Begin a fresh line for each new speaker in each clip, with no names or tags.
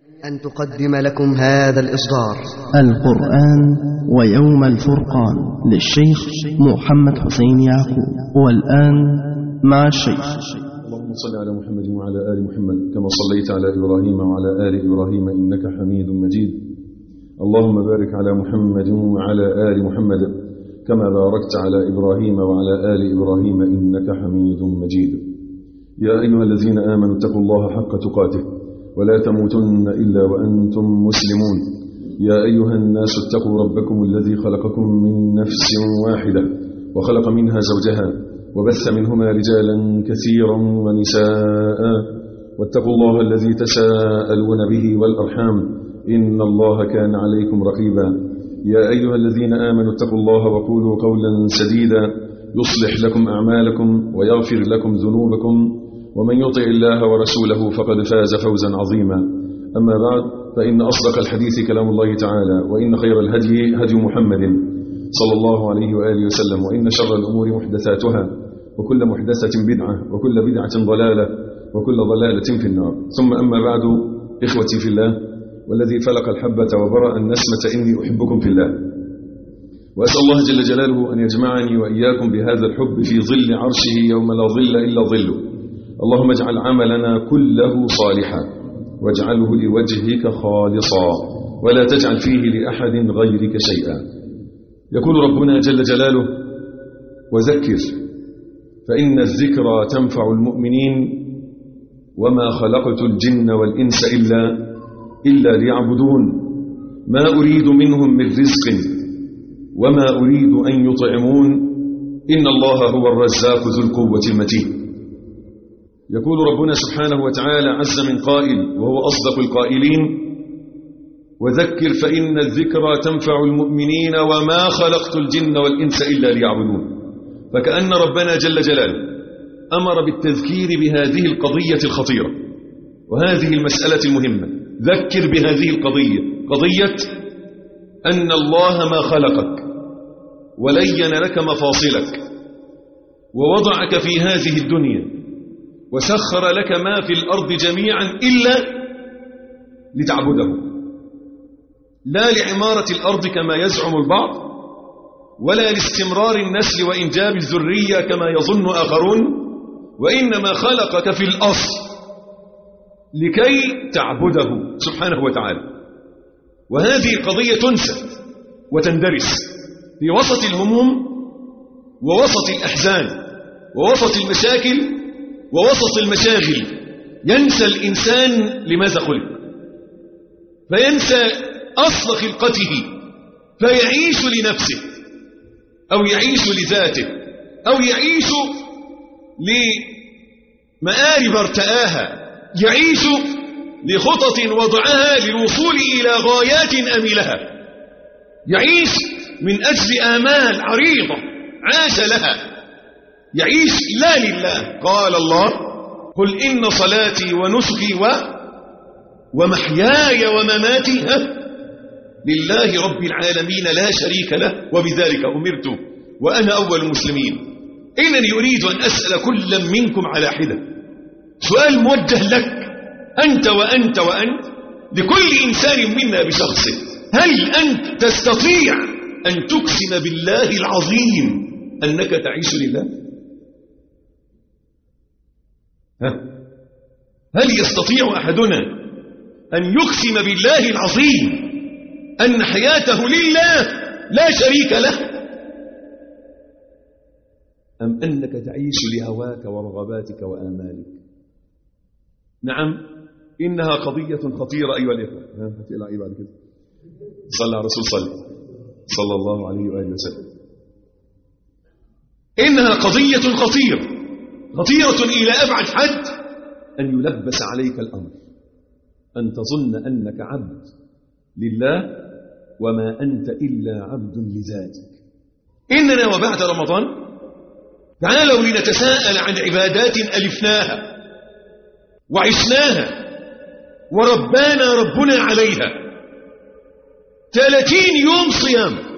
أن تقدم لكم هذا الإصدار
القرآن ويوم الفرقان للشيخ محمد حسين يعقوب والآن مع الشيخ
اللهم صل على محمد وعلى آل محمد كما صليت على إبراهيم وعلى آل إبراهيم إنك حميد مجيد اللهم بارك على محمد وعلى آل محمد كما باركت على إبراهيم وعلى آل إبراهيم إنك حميد مجيد يا أيها الذين آمنوا اتقوا الله حق تقاته ولا تموتن إلا وأنتم مسلمون يا أيها الناس اتقوا ربكم الذي خلقكم من نفس واحدة وخلق منها زوجها وبث منهما رجالا كثيرا ونساء واتقوا الله الذي تساءلون به والأرحام إن الله كان عليكم رقيبا يا أيها الذين آمنوا اتقوا الله وقولوا قولا سديدا يصلح لكم أعمالكم ويغفر لكم ذنوبكم ومن يطع الله ورسوله فقد فاز فوزا عظيما أما بعد فإن أصدق الحديث كلام الله تعالى وإن خير الهدي هدي محمد صلى الله عليه وآله وسلم وإن شر الأمور محدثاتها وكل محدثة بدعة وكل بدعة ضلالة وكل ضلالة في النار ثم أما بعد إخوتي في الله والذي فلق الحبة وبرأ النسمة إني أحبكم في الله وأسأل الله جل جلاله أن يجمعني وإياكم بهذا الحب في ظل عرشه يوم لا ظل إلا ظله اللهم اجعل عملنا كله صالحا واجعله لوجهك خالصا ولا تجعل فيه لأحد غيرك شيئا يقول ربنا جل جلاله وذكر فإن الذكرى تنفع المؤمنين وما خلقت الجن والإنس إلا إلا ليعبدون ما أريد منهم من رزق وما أريد أن يطعمون إن الله هو الرزاق ذو القوة المتين يقول ربنا سبحانه وتعالى عز من قائل وهو أصدق القائلين وذكر فإن الذكرى تنفع المؤمنين وما خلقت الجن والإنس إلا ليعبدون فكأن ربنا جل جلاله أمر بالتذكير بهذه القضية الخطيرة وهذه المسألة المهمة ذكر بهذه القضية قضية أن الله ما خلقك ولين لك مفاصلك ووضعك في هذه الدنيا وسخر لك ما في الأرض جميعا إلا لتعبده لا لعمارة الأرض كما يزعم البعض ولا لاستمرار النسل وإنجاب الذرية كما يظن آخرون وإنما خلقك في الأصل لكي تعبده سبحانه وتعالى وهذه القضية تنسى وتندرس في وسط الهموم ووسط الأحزان ووسط المشاكل ووسط المشاغل ينسى الإنسان لماذا خلق فينسى أصل خلقته فيعيش لنفسه أو يعيش لذاته أو يعيش لمآرب ارتآها يعيش لخطط وضعها للوصول إلى غايات أملها يعيش من أجل آمال عريضة عاش لها يعيش لا لله قال الله قل إن صلاتي ونسكي و ومحياي ومماتي ها لله رب العالمين لا شريك له وبذلك أمرت وأنا أول المسلمين إنني أريد أن أسأل كلا منكم على حدة سؤال موجه لك أنت وأنت وأنت لكل إنسان منا بشخصه هل أنت تستطيع أن تقسم بالله العظيم أنك تعيش لله ها؟ هل يستطيع أحدنا أن يقسم بالله العظيم أن حياته لله لا شريك له أم أنك تعيش لهواك ورغباتك وآمالك نعم إنها قضية خطيرة أيها الإخوة هتقلع إيه بعد كده صلى على رسول صلى صلى الله عليه وآله وسلم إنها قضية خطيرة خطيرة إلى أبعد حد أن يلبس عليك الأمر أن تظن أنك عبد لله وما أنت إلا عبد لذاتك إننا وبعد رمضان تعالوا لنتساءل عن عبادات ألفناها وعشناها وربانا ربنا عليها ثلاثين يوم صيام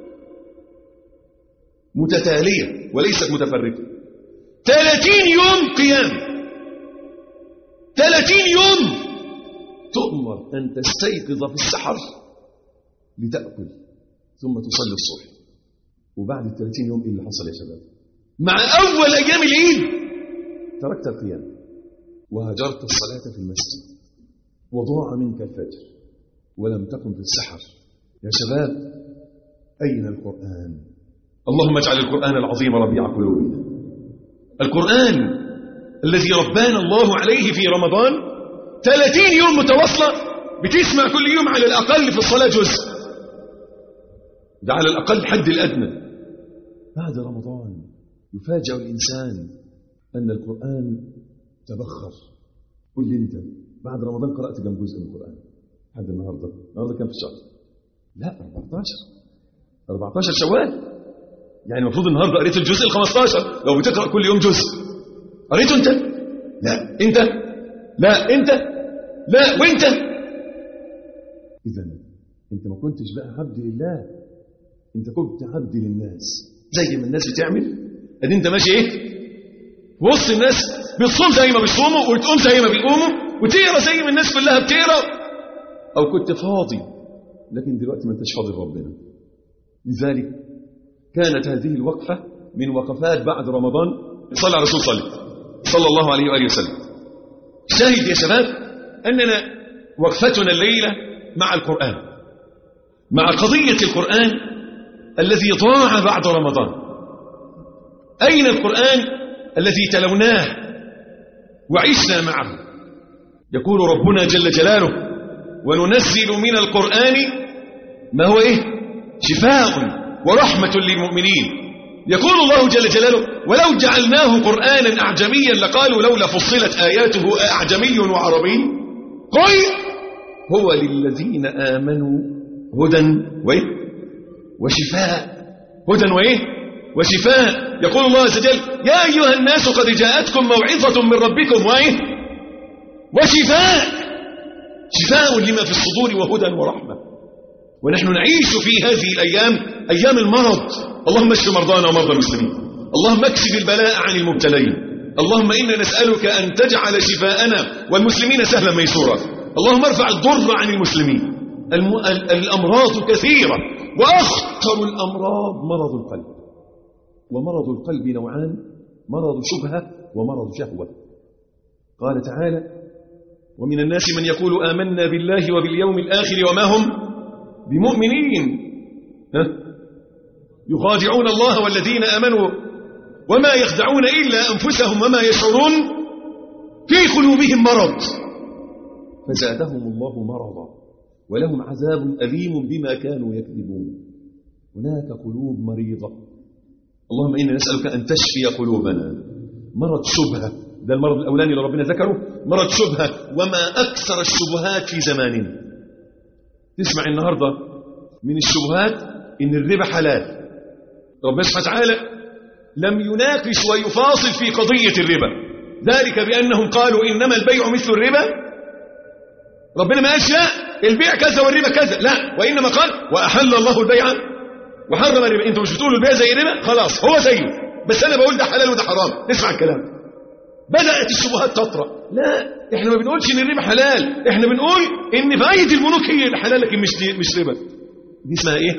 متتالية وليست متفرقة ثلاثين يوم قيام ثلاثين يوم تؤمر أن تستيقظ في السحر لتأكل ثم تصلي الصبح وبعد ال 30 يوم ايه اللي حصل يا شباب مع اول ايام العيد تركت القيام وهجرت الصلاه في المسجد وضاع منك الفجر ولم تكن في السحر يا شباب اين القران اللهم اجعل القران العظيم ربيع قلوبنا القران الذي ربانا الله عليه في رمضان 30 يوم متواصله بتسمع كل يوم على الاقل في الصلاه جزء ده على الأقل الحد الأدنى بعد رمضان يفاجأ الإنسان أن القرآن تبخر قل لي أنت بعد رمضان قرأت كم جزء من القرآن لحد النهاردة النهاردة كم في الشهر لا 14 14 شوال يعني المفروض النهاردة قريت الجزء ال 15 لو بتقرأ كل يوم جزء قريته أنت لا أنت لا أنت لا وأنت إذا أنت ما كنتش بقى عبد لله انت كنت عبد للناس زي ما الناس بتعمل ادي انت ماشي ايه في وسط الناس بتصوم زي ما بيصوموا وتقوم زي ما بيقوموا وتقرا زي ما الناس كلها بتقرا او كنت فاضي لكن دلوقتي ما انتش فاضي ربنا لذلك كانت هذه الوقفه من وقفات بعد رمضان صلى على رسول صلى صلى الله عليه واله وسلم شاهد يا شباب اننا وقفتنا الليله مع القران مع قضيه القران الذي ضاع بعد رمضان أين القرآن الذي تلوناه وعشنا معه يقول ربنا جل جلاله وننزل من القرآن ما هو إيه شفاء ورحمة للمؤمنين يقول الله جل جلاله ولو جعلناه قرآنا أعجميا لقالوا لولا فصلت آياته أعجمي وعربي قل هو للذين آمنوا هدى وإيه وشفاء هدى وايه وشفاء يقول الله عز وجل يا ايها الناس قد جاءتكم موعظه من ربكم وايه وشفاء شفاء لما في الصدور وهدى ورحمه ونحن نعيش في هذه الايام ايام المرض اللهم اشف مرضانا ومرضى المسلمين اللهم اكشف البلاء عن المبتلين اللهم انا نسالك ان تجعل شفاءنا والمسلمين سهلا ميسورا اللهم ارفع الضر عن المسلمين الم... الامراض كثيره وأخطر الأمراض مرض القلب ومرض القلب نوعان مرض شبهة ومرض شهوة قال تعالى ومن الناس من يقول آمنا بالله وباليوم الآخر وما هم بمؤمنين ها؟ يخادعون الله والذين آمنوا وما يخدعون إلا أنفسهم وما يشعرون في قلوبهم مرض فزادهم الله مرضا ولهم عذاب أليم بما كانوا يكذبون هناك قلوب مريضة اللهم إنا نسألك أن تشفي قلوبنا مرض شبهة ده المرض الأولاني اللي ربنا ذكره مرض شبهة وما أكثر الشبهات في زماننا تسمع النهاردة من الشبهات إن الربا حلال ربنا سبحانه وتعالى لم يناقش ويفاصل في قضية الربا ذلك بأنهم قالوا إنما البيع مثل الربا ربنا ما قالش لا البيع كذا والربا كذا لا وإنما قال وأحل الله البيع وحرم الربا انتوا مش بتقولوا البيع زي الربا خلاص هو زيه بس أنا بقول ده حلال وده حرام اسمع الكلام بدأت الشبهات تطرأ لا احنا ما بنقولش ان الربا حلال احنا بنقول ان فايدة البنوك هي الحلال لكن مش مش ربا دي اسمها ايه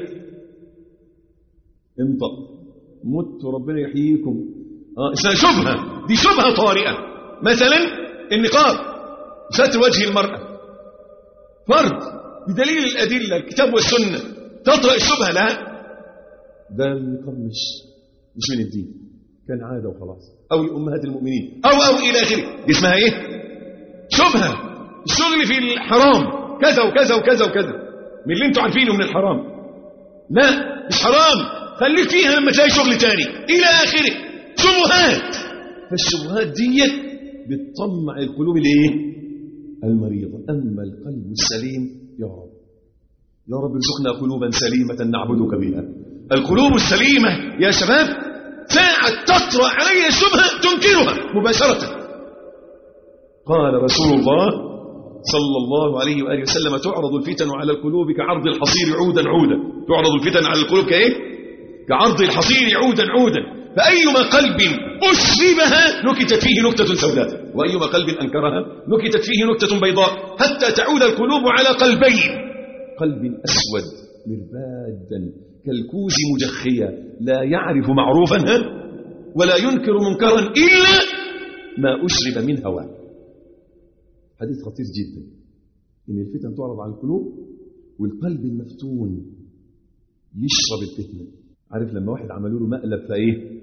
انطق مت ربنا يحييكم اه اسمها شبهة دي شبهة طارئة مثلا النقاب ستر وجه المرأة فرض بدليل الأدلة الكتاب والسنة تطرأ الشبهة لا ده النقاب مش مش من الدين كان عادة وخلاص أو لأمهات المؤمنين أو أو إلى آخره دي اسمها إيه شبهة الشغل في الحرام كذا وكذا وكذا وكذا من اللي انتوا عارفينه من الحرام لا مش حرام خليك فيها لما تلاقي شغل تاني إلى آخره شبهات فالشبهات دي بتطمع القلوب الايه المريضة أما القلب السليم يا رب يا رب ارزقنا قلوبا سليمة نعبدك بها القلوب السليمة يا شباب ساعة تطرأ عليها الشبهة تنكرها مباشرة قال رسول الله صلى الله عليه وآله وسلم تعرض الفتن على القلوب كعرض الحصير عودا عودا تعرض الفتن على القلوب كإيه؟ كعرض الحصير عودا عودا فأيما قلب أشربها نكتت فيه نكتة سوداء وأيما قلب أنكرها نكتت فيه نكتة بيضاء حتى تعود القلوب على قلبين قلب أسود مربادا كالكوز مجخيا لا يعرف معروفا ها؟ ولا ينكر منكرا إلا ما أشرب من هواه حديث خطير جدا إن الفتن تعرض على القلوب والقلب المفتون يشرب الفتنة عارف لما واحد عملوا له مقلب فايه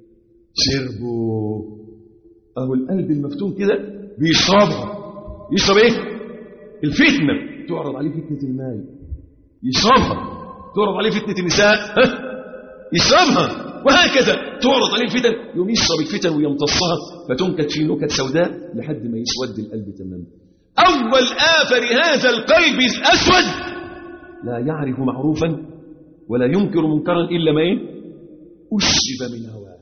شربوا اهو القلب المفتون كده بيشربها يشرب ايه الفتنة تعرض عليه فتنة المال يشربها تعرض عليه فتنة النساء ها؟ يشربها وهكذا تعرض عليه الفتن يوم يشرب الفتن ويمتصها فتنكت في نكت سوداء لحد ما يسود القلب تماما أول آثر هذا القلب الأسود لا يعرف معروفا ولا ينكر منكرا إلا ما إيه أشرب من هواه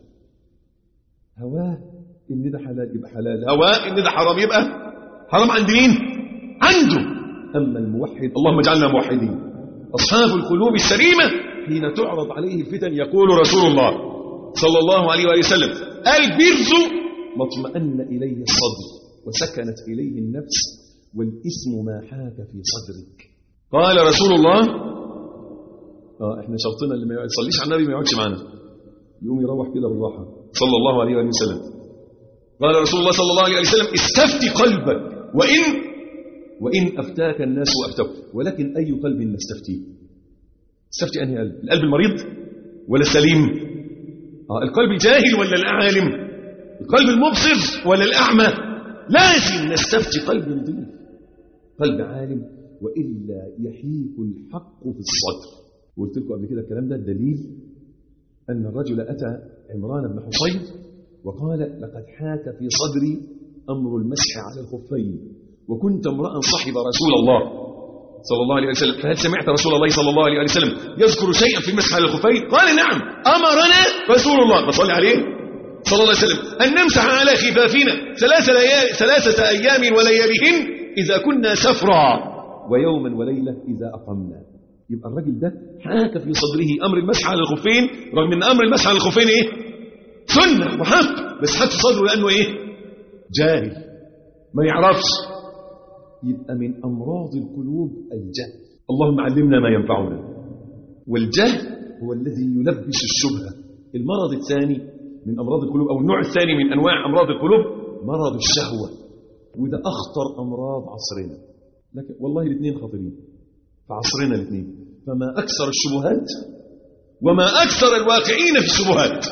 هواه إن ده حلال يبقى حلال هواه إن ده حرام يبقى حرام عند مين عنده أما الموحد اللهم اجعلنا موحدين أصحاب القلوب السليمة حين تعرض عليه الفتن يقول رسول الله صلى الله عليه وآله وسلم البر ما اطمأن إليه الصدر وسكنت إليه النفس والإثم ما حاك في صدرك قال رسول الله اه احنا شرطنا اللي ما يصليش على النبي ما يقعدش معانا يقوم يروح كده بالراحه صلى الله عليه وآله وسلم قال رسول الله صلى الله عليه وسلم استفتي قلبك وإن وإن أفتاك الناس وأفتوك ولكن أي قلب نستفتيه استفتي أنهي قلب القلب المريض ولا السليم آه القلب الجاهل ولا العالم القلب المبصر ولا الأعمى لازم نستفتي قلب نظيف قلب عالم وإلا يحيك الحق في الصدر وقلت لكم قبل كده الكلام ده الدليل أن الرجل أتى عمران بن حصين وقال لقد حاك في صدري أمر المسح على الخفين وكنت امرأ صحب رسول الله صلى الله عليه وسلم فهل سمعت رسول الله صلى الله عليه وسلم يذكر شيئا في المسح على الخفين قال نعم أمرنا رسول الله ما صلي عليه صلى الله عليه وسلم أن نمسح على خفافنا ثلاثة, ليال ثلاثة أيام ولياليهن إذا كنا سفرا ويوما وليلة إذا أقمنا يبقى الراجل ده حاك في صدره أمر المسح على الخفين رغم أن أمر المسح على الخفين إيه سنة وحق بس حك في صدره لأنه إيه جاهل ما يعرفش يبقى من أمراض القلوب الجهل اللهم علمنا ما ينفعنا والجهل هو الذي يلبس الشبهة المرض الثاني من أمراض القلوب أو النوع الثاني من أنواع أمراض القلوب مرض الشهوة وده أخطر أمراض عصرنا لكن والله الاثنين خطيرين في عصرنا الاثنين فما أكثر الشبهات وما أكثر الواقعين في الشبهات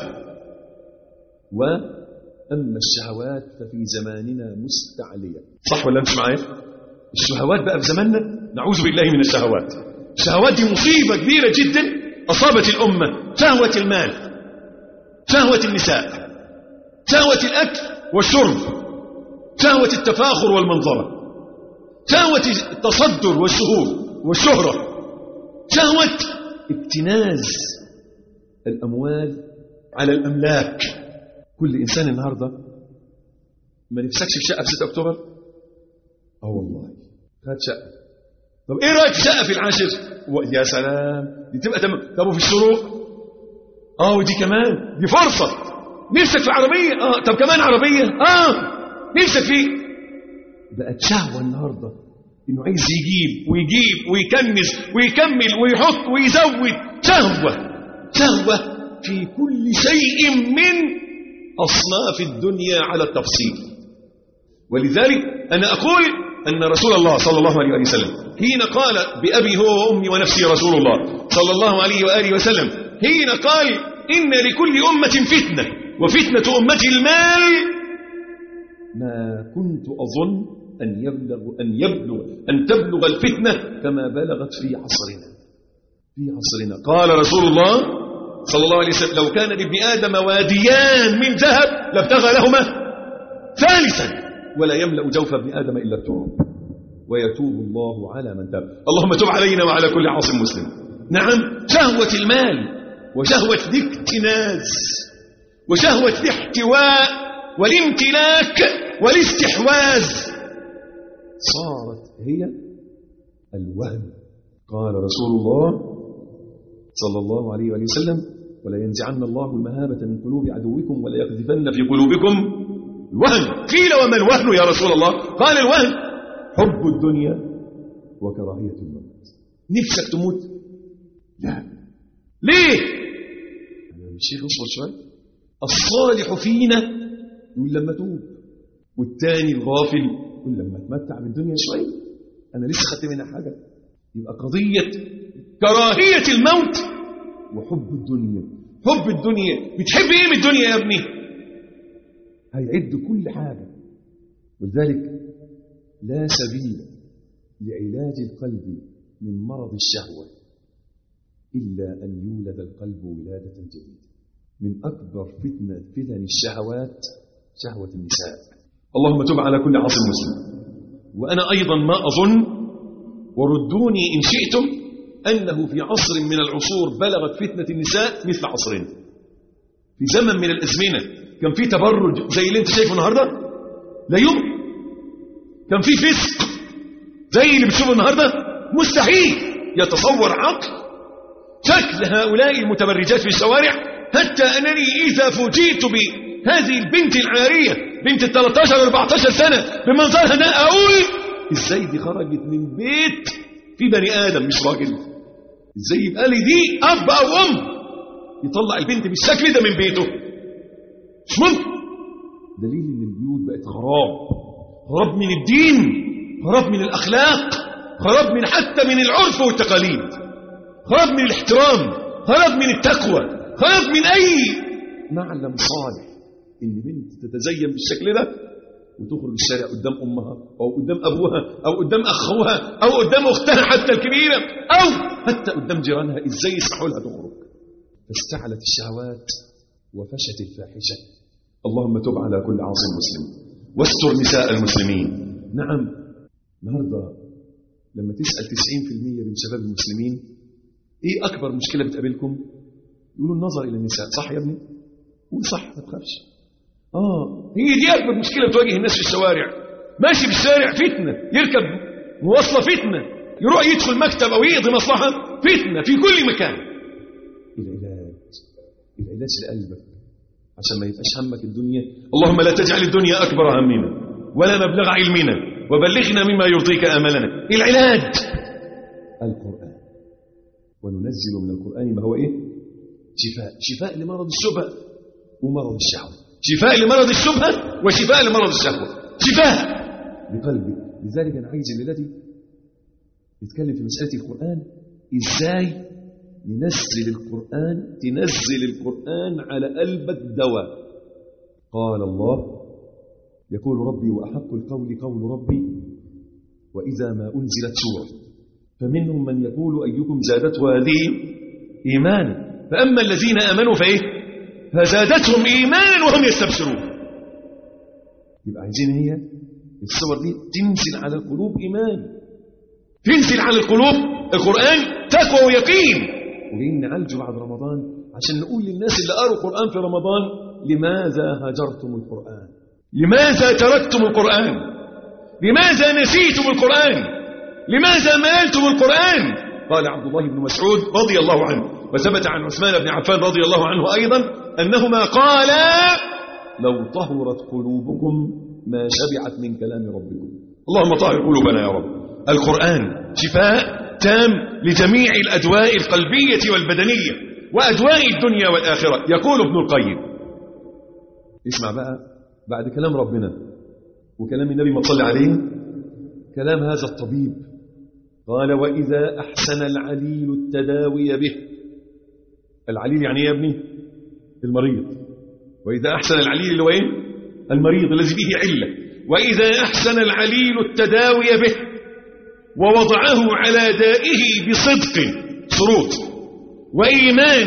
وأما الشهوات ففي زماننا مستعلية صح ولا مش معايا الشهوات بقى في زماننا نعوذ بالله من الشهوات الشهوات دي مصيبة كبيرة جدا أصابت الأمة شهوة المال شهوة النساء شهوة الأكل والشرب شهوة التفاخر والمنظرة شهوة التصدر والشهور والشهرة شهوة اكتناز الأموال على الأملاك كل إنسان النهاردة ما نفسكش في شقة في 6 أكتوبر اه والله خد شقة طب ايه رأيك في شقة في العاشر و... يا سلام دي تبقى تمام طب وفي الشروق اه ودي كمان دي فرصة نفسك في عربية اه طب كمان عربية اه نفسك في بقت شهوة النهاردة انه عايز يجيب ويجيب ويكنز ويكمل ويحط ويزود شهوة شهوة في كل شيء من أصناف الدنيا على التفصيل ولذلك أنا أقول أن رسول الله صلى الله عليه وسلم حين قال بأبي هو وأمي ونفسي رسول الله صلى الله عليه وآله وسلم حين قال إن لكل أمة فتنة وفتنة أمتي المال ما كنت أظن أن يبلغ أن يبلغ أن تبلغ الفتنة كما بلغت في عصرنا في عصرنا قال رسول الله صلى الله عليه وسلم لو كان لابن آدم واديان من ذهب لابتغى لهما ثالثا ولا يملأ جوف ابن آدم إلا التراب ويتوب الله على من تاب اللهم تب علينا وعلى كل عاصم مسلم نعم شهوة المال وشهوة الاكتناز وشهوة الاحتواء والامتلاك والاستحواذ صارت هي الوهم قال رسول الله صلى الله عليه وآله وسلم ولا ينزعن الله المهابة من قلوب عدوكم ولا يقذفن في قلوبكم الوهن قيل وما الوهن يا رسول الله قال الوهن حب الدنيا وكراهية الموت نفسك تموت لا ليه الشيخ اصبر شوي الصالح فينا يقول لما توب والتاني الغافل يقول لما اتمتع بالدنيا شوي انا لسه خدت منها حاجه يبقى قضيه كراهيه الموت وحب الدنيا حب الدنيا بتحب ايه من الدنيا يا ابني هيعد كل حاجه ولذلك لا سبيل لعلاج القلب من مرض الشهوه الا ان يولد القلب ولاده جديده من أكبر فتنة فتن الشهوات شهوة النساء اللهم تب على كل عاصم مسلم وأنا أيضا ما أظن وردوني إن شئتم أنه في عصر من العصور بلغت فتنة النساء مثل عصرنا في زمن من الأزمنة كان في تبرج زي اللي انت شايفه النهاردة لا يمكن كان في فسق زي اللي بتشوفه النهاردة مستحيل يتصور عقل شكل هؤلاء المتبرجات في الشوارع حتى أنني إذا فوجئت بهذه البنت العارية بنت ال 13 14 سنة بمنظرها ده أقول إزاي دي خرجت من بيت في بني آدم مش راجل إزاي يبقى لي دي أب أو أم يطلع البنت بالشكل ده من بيته مش ممكن دليل إن البيوت بقت خراب خراب من الدين خراب من الأخلاق خراب من حتى من العرف والتقاليد خراب من الاحترام خراب من التقوى خرج من أي معلم صالح إن بنت تتزين بالشكل ده وتخرج الشارع قدام أمها أو قدام أبوها أو قدام أخوها أو قدام أختها حتى الكبيرة أو حتى قدام جيرانها إزاي يسمحوا لها تخرج فاستعلت الشهوات وفشت الفاحشة اللهم تب على كل عاصم مسلم واستر نساء المسلمين نعم النهارده لما تسأل 90% من شباب المسلمين ايه اكبر مشكله بتقابلكم يقولوا النظر الى النساء صح يا ابني قول صح ما تخافش اه هي دي اكبر مشكله بتواجه الناس في الشوارع ماشي في الشارع فتنه يركب مواصله فتنه يروح يدخل مكتب او يقضي مصلحه فتنه في كل مكان العلاج العلاج لقلبك عشان ما يبقاش همك الدنيا اللهم لا تجعل الدنيا اكبر همنا ولا مبلغ علمنا وبلغنا مما يرضيك املنا العلاج القران وننزل من القران ما هو ايه شفاء شفاء لمرض الشبهة ومرض الشهوة شفاء لمرض الشبهة وشفاء لمرض الشهوة شفاء بقلبك لذلك أنا عايز الليلة دي نتكلم في مسألة القرآن إزاي ننزل القرآن تنزل القرآن على قلبك دواء قال الله يقول ربي وأحق القول قول ربي وإذا ما أنزلت سورة فمنهم من يقول أيكم زادته هذه إيمانا فأما الذين آمنوا فإيه فزادتهم إيمانا وهم يستبشرون يبقى عايزين هي الصور دي تنزل على القلوب إيمان تنزل على القلوب القرآن تقوى ويقين وجايين نعالجه بعد رمضان عشان نقول للناس اللي قروا القرآن في رمضان لماذا هجرتم القرآن لماذا تركتم القرآن لماذا نسيتم القرآن لماذا مالتم القرآن قال عبد الله بن مسعود رضي الله عنه وثبت عن عثمان بن عفان رضي الله عنه أيضا أنهما قالا لو طهرت قلوبكم ما شبعت من كلام ربكم اللهم طهر قلوبنا يا رب القرآن شفاء تام لجميع الأدواء القلبية والبدنية وأدواء الدنيا والآخرة يقول ابن القيم اسمع بقى بعد كلام ربنا وكلام النبي ما تصلي عليه كلام هذا الطبيب قال وإذا أحسن العليل التداوي به العليل يعني ايه يا ابني المريض وإذا أحسن العليل اللي هو ايه المريض الذي به علة وإذا أحسن العليل التداوي به ووضعه على دائه بصدق شروط وإيمان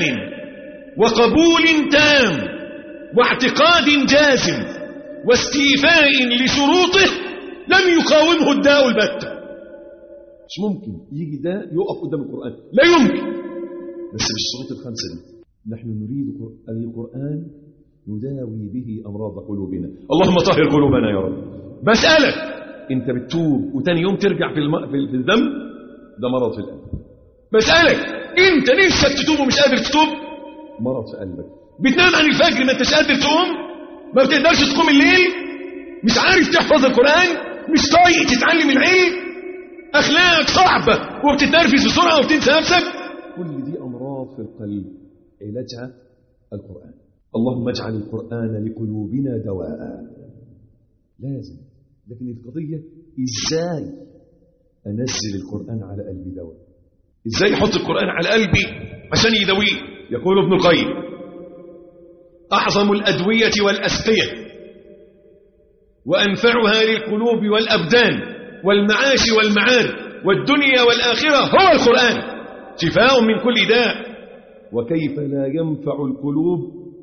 وقبول تام واعتقاد جازم واستيفاء لشروطه لم يقاومه الداء البتة مش ممكن يجي ده يقف قدام القرآن لا يمكن بس بالشروط الخمسة دي نحن نريد القرآن نداوي به أمراض قلوبنا اللهم طهر قلوبنا يا رب بسألك انت بتتوب وتاني يوم ترجع في, الم... في الذنب ده مرض في القلب بسألك انت نفسك تتوب ومش قادر تتوب مرض في قلبك
بتنام عن الفجر ما انتش قادر تقوم ما بتقدرش تقوم الليل مش عارف تحفظ القرآن مش طايق تتعلم العلم أخلاقك صعبة وبتتنرفز بسرعة وبتنسى نفسك
كل دي أمراض في القلب علاجها القرآن اللهم اجعل القرآن لقلوبنا دواء لازم لكن القضية إزاي أنزل القرآن على قلبي دواء
ازاي احط القرآن على قلبي عشان يداويه يقول ابن القيم أعظم الأدوية والأسقية وأنفعها للقلوب والأبدان والمعاش والمعارف والدنيا والآخرة هو القرآن شفاء من كل داء
وكيف لا ينفع القلوب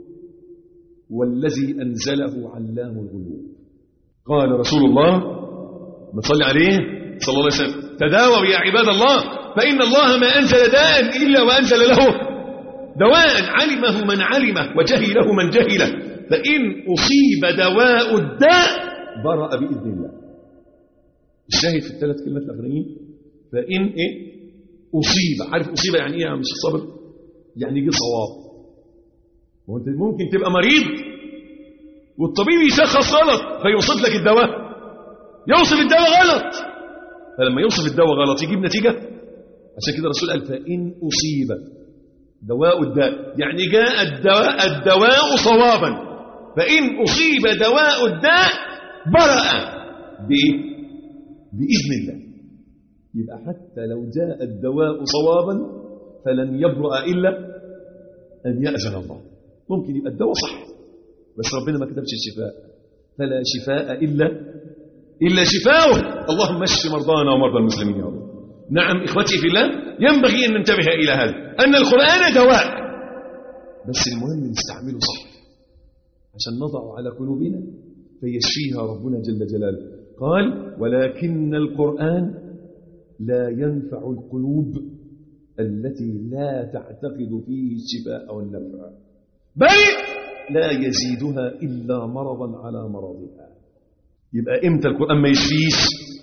والذي أنزله علام الغيوب
قال رسول الله ما تصلي عليه صلى الله عليه وسلم تداووا يا عباد الله فإن الله ما أنزل داء إلا وأنزل له دواء علمه من علمه وجهله من جهله فإن أصيب دواء الداء
برأ بإذن الله الشاهد في الثلاث كلمات الأخرين
فإن إيه أصيب عارف أصيب يعني إيه يا مش الصبر يعني جه صواب وانت ممكن تبقى مريض والطبيب يشخص غلط فيوصف لك الدواء يوصف الدواء غلط فلما يوصف الدواء غلط يجيب نتيجة عشان كده الرسول قال فإن أصيب دواء الداء يعني جاء الدواء, الدواء صوابا فإن أصيب دواء الداء برأ بإيه؟ بإذن الله
يبقى حتى لو جاء الدواء صوابا فلن يبرأ إلا أن يأذن الله ممكن يبقى الدواء صح بس ربنا ما كتبش الشفاء فلا شفاء إلا
إلا شفاؤه اللهم اشف مرضانا ومرضى المسلمين يا رب نعم إخوتي في الله ينبغي أن ننتبه إلى هذا أن القرآن دواء
بس المهم نستعمله صح عشان نضع على قلوبنا فيشفيها ربنا جل جلاله قال ولكن القرآن لا ينفع القلوب التي لا تعتقد فيه الشفاء والنفع
بل
لا يزيدها إلا مرضا على مرضها
يبقى إمتى القرآن ما يشفيش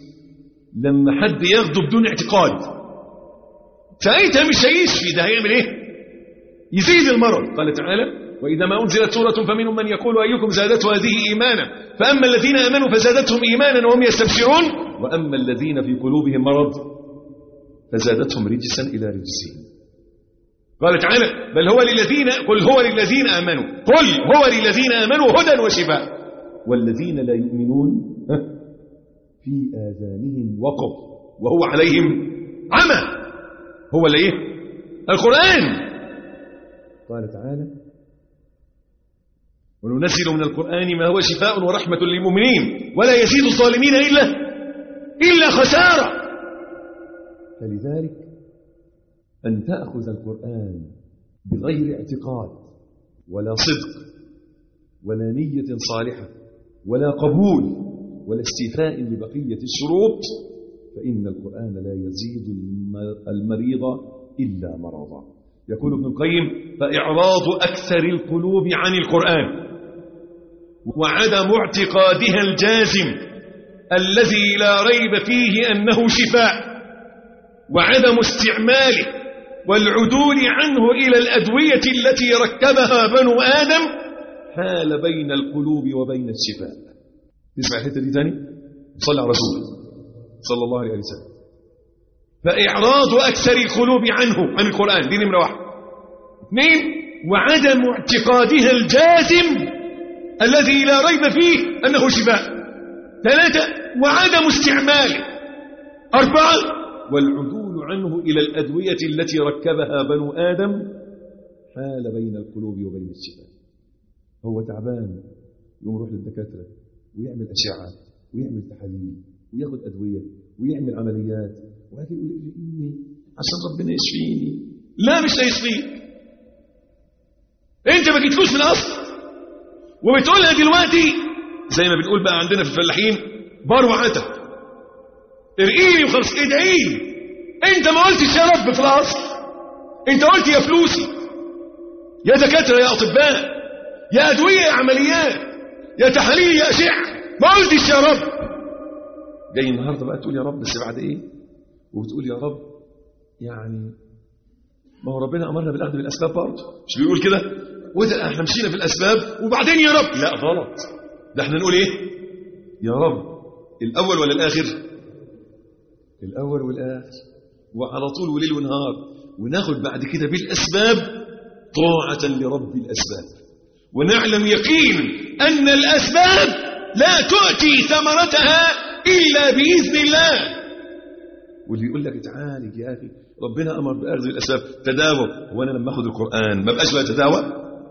لما حد ياخده بدون اعتقاد ساعتها مش هيشفي ده هيعمل ايه يزيد المرض قال تعالى وإذا ما أنزلت سورة فمنهم من يقول أيكم زادته هذه إيمانا فأما الذين آمنوا فزادتهم إيمانا وهم يستبشرون
وأما الذين في قلوبهم مرض فزادتهم رجسا إلى رجسهم
قال تعالى بل هو للذين قل هو للذين آمنوا قل هو للذين آمنوا هدى وشفاء
والذين لا يؤمنون في آذانهم وقر
وهو عليهم عمى هو اللي ايه القرآن
قال تعالى
وننزل من القرآن ما هو شفاء ورحمة للمؤمنين ولا يزيد الظالمين إلا إلا خسارة
فلذلك أن تأخذ القرآن بغير اعتقاد ولا صدق ولا نية صالحة ولا قبول ولا استيفاء لبقية الشروط فإن القرآن لا يزيد المريض إلا مرضا
يقول ابن القيم فإعراض أكثر القلوب عن القرآن وعدم اعتقادها الجازم الذي لا ريب فيه أنه شفاء وعدم استعماله والعدول عنه إلى الأدوية التي ركبها بنو آدم
حال بين القلوب وبين الشفاء
تسمع الحتة دي تاني صلى على رسول صلى الله عليه وسلم فإعراض أكثر القلوب عنه عن القرآن دي نمرة واحد اثنين وعدم اعتقادها الجازم الذي لا ريب فيه أنه شفاء ثلاثة وعدم استعماله أربعة
والعدول عنه إلى الأدوية التي ركبها بنو آدم حال بين القلوب وبين الشفاء هو تعبان يقوم يروح للدكاترة ويعمل أشعة ويعمل تحاليل وياخد أدوية ويعمل عمليات وهذا يقول إيه عشان ربنا يشفيني
لا مش هيشفيك انت ما جيتلوش من الاصل وبتقولها دلوقتي زي ما بنقول بقى عندنا في الفلاحين بار وعتب ارقيني وخلص ادعي لي انت ما قلتش يا رب في الاصل انت قلت يا فلوسي يا دكاتره يا اطباء يا ادويه يا عمليات يا تحاليل يا اشعه ما قلتش يا رب
جاي النهارده بقى تقول يا رب بس بعد ايه وبتقول يا رب يعني
ما هو ربنا امرنا بالاخذ بالاسباب برضه مش بيقول كده وده احنا مشينا في الاسباب وبعدين يا رب لا غلط ده احنا نقول ايه يا رب الاول ولا الاخر الاول والاخر وعلى طول وليل ونهار وناخد بعد كده بالاسباب طاعه لرب الاسباب ونعلم يقين ان الاسباب لا تؤتي ثمرتها الا باذن الله واللي يقول لك تعالج يا اخي ربنا امر باخذ الاسباب تداوى وانا لما اخذ القران ما بقاش تداوى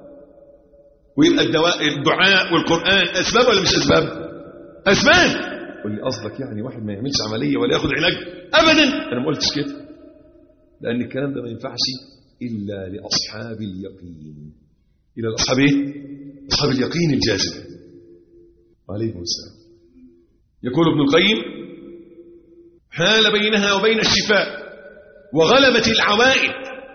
ويبقى الدواء الدعاء والقران اسباب ولا مش اسباب اسباب قول لي قصدك يعني واحد ما يعملش عمليه ولا ياخذ علاج ابدا انا ما قلتش كده لان الكلام ده ما ينفعش الا لاصحاب اليقين الى الاصحاب ايه اصحاب اليقين الجازم وعليكم السلام يقول ابن القيم حال بينها وبين الشفاء وغلبت العوائد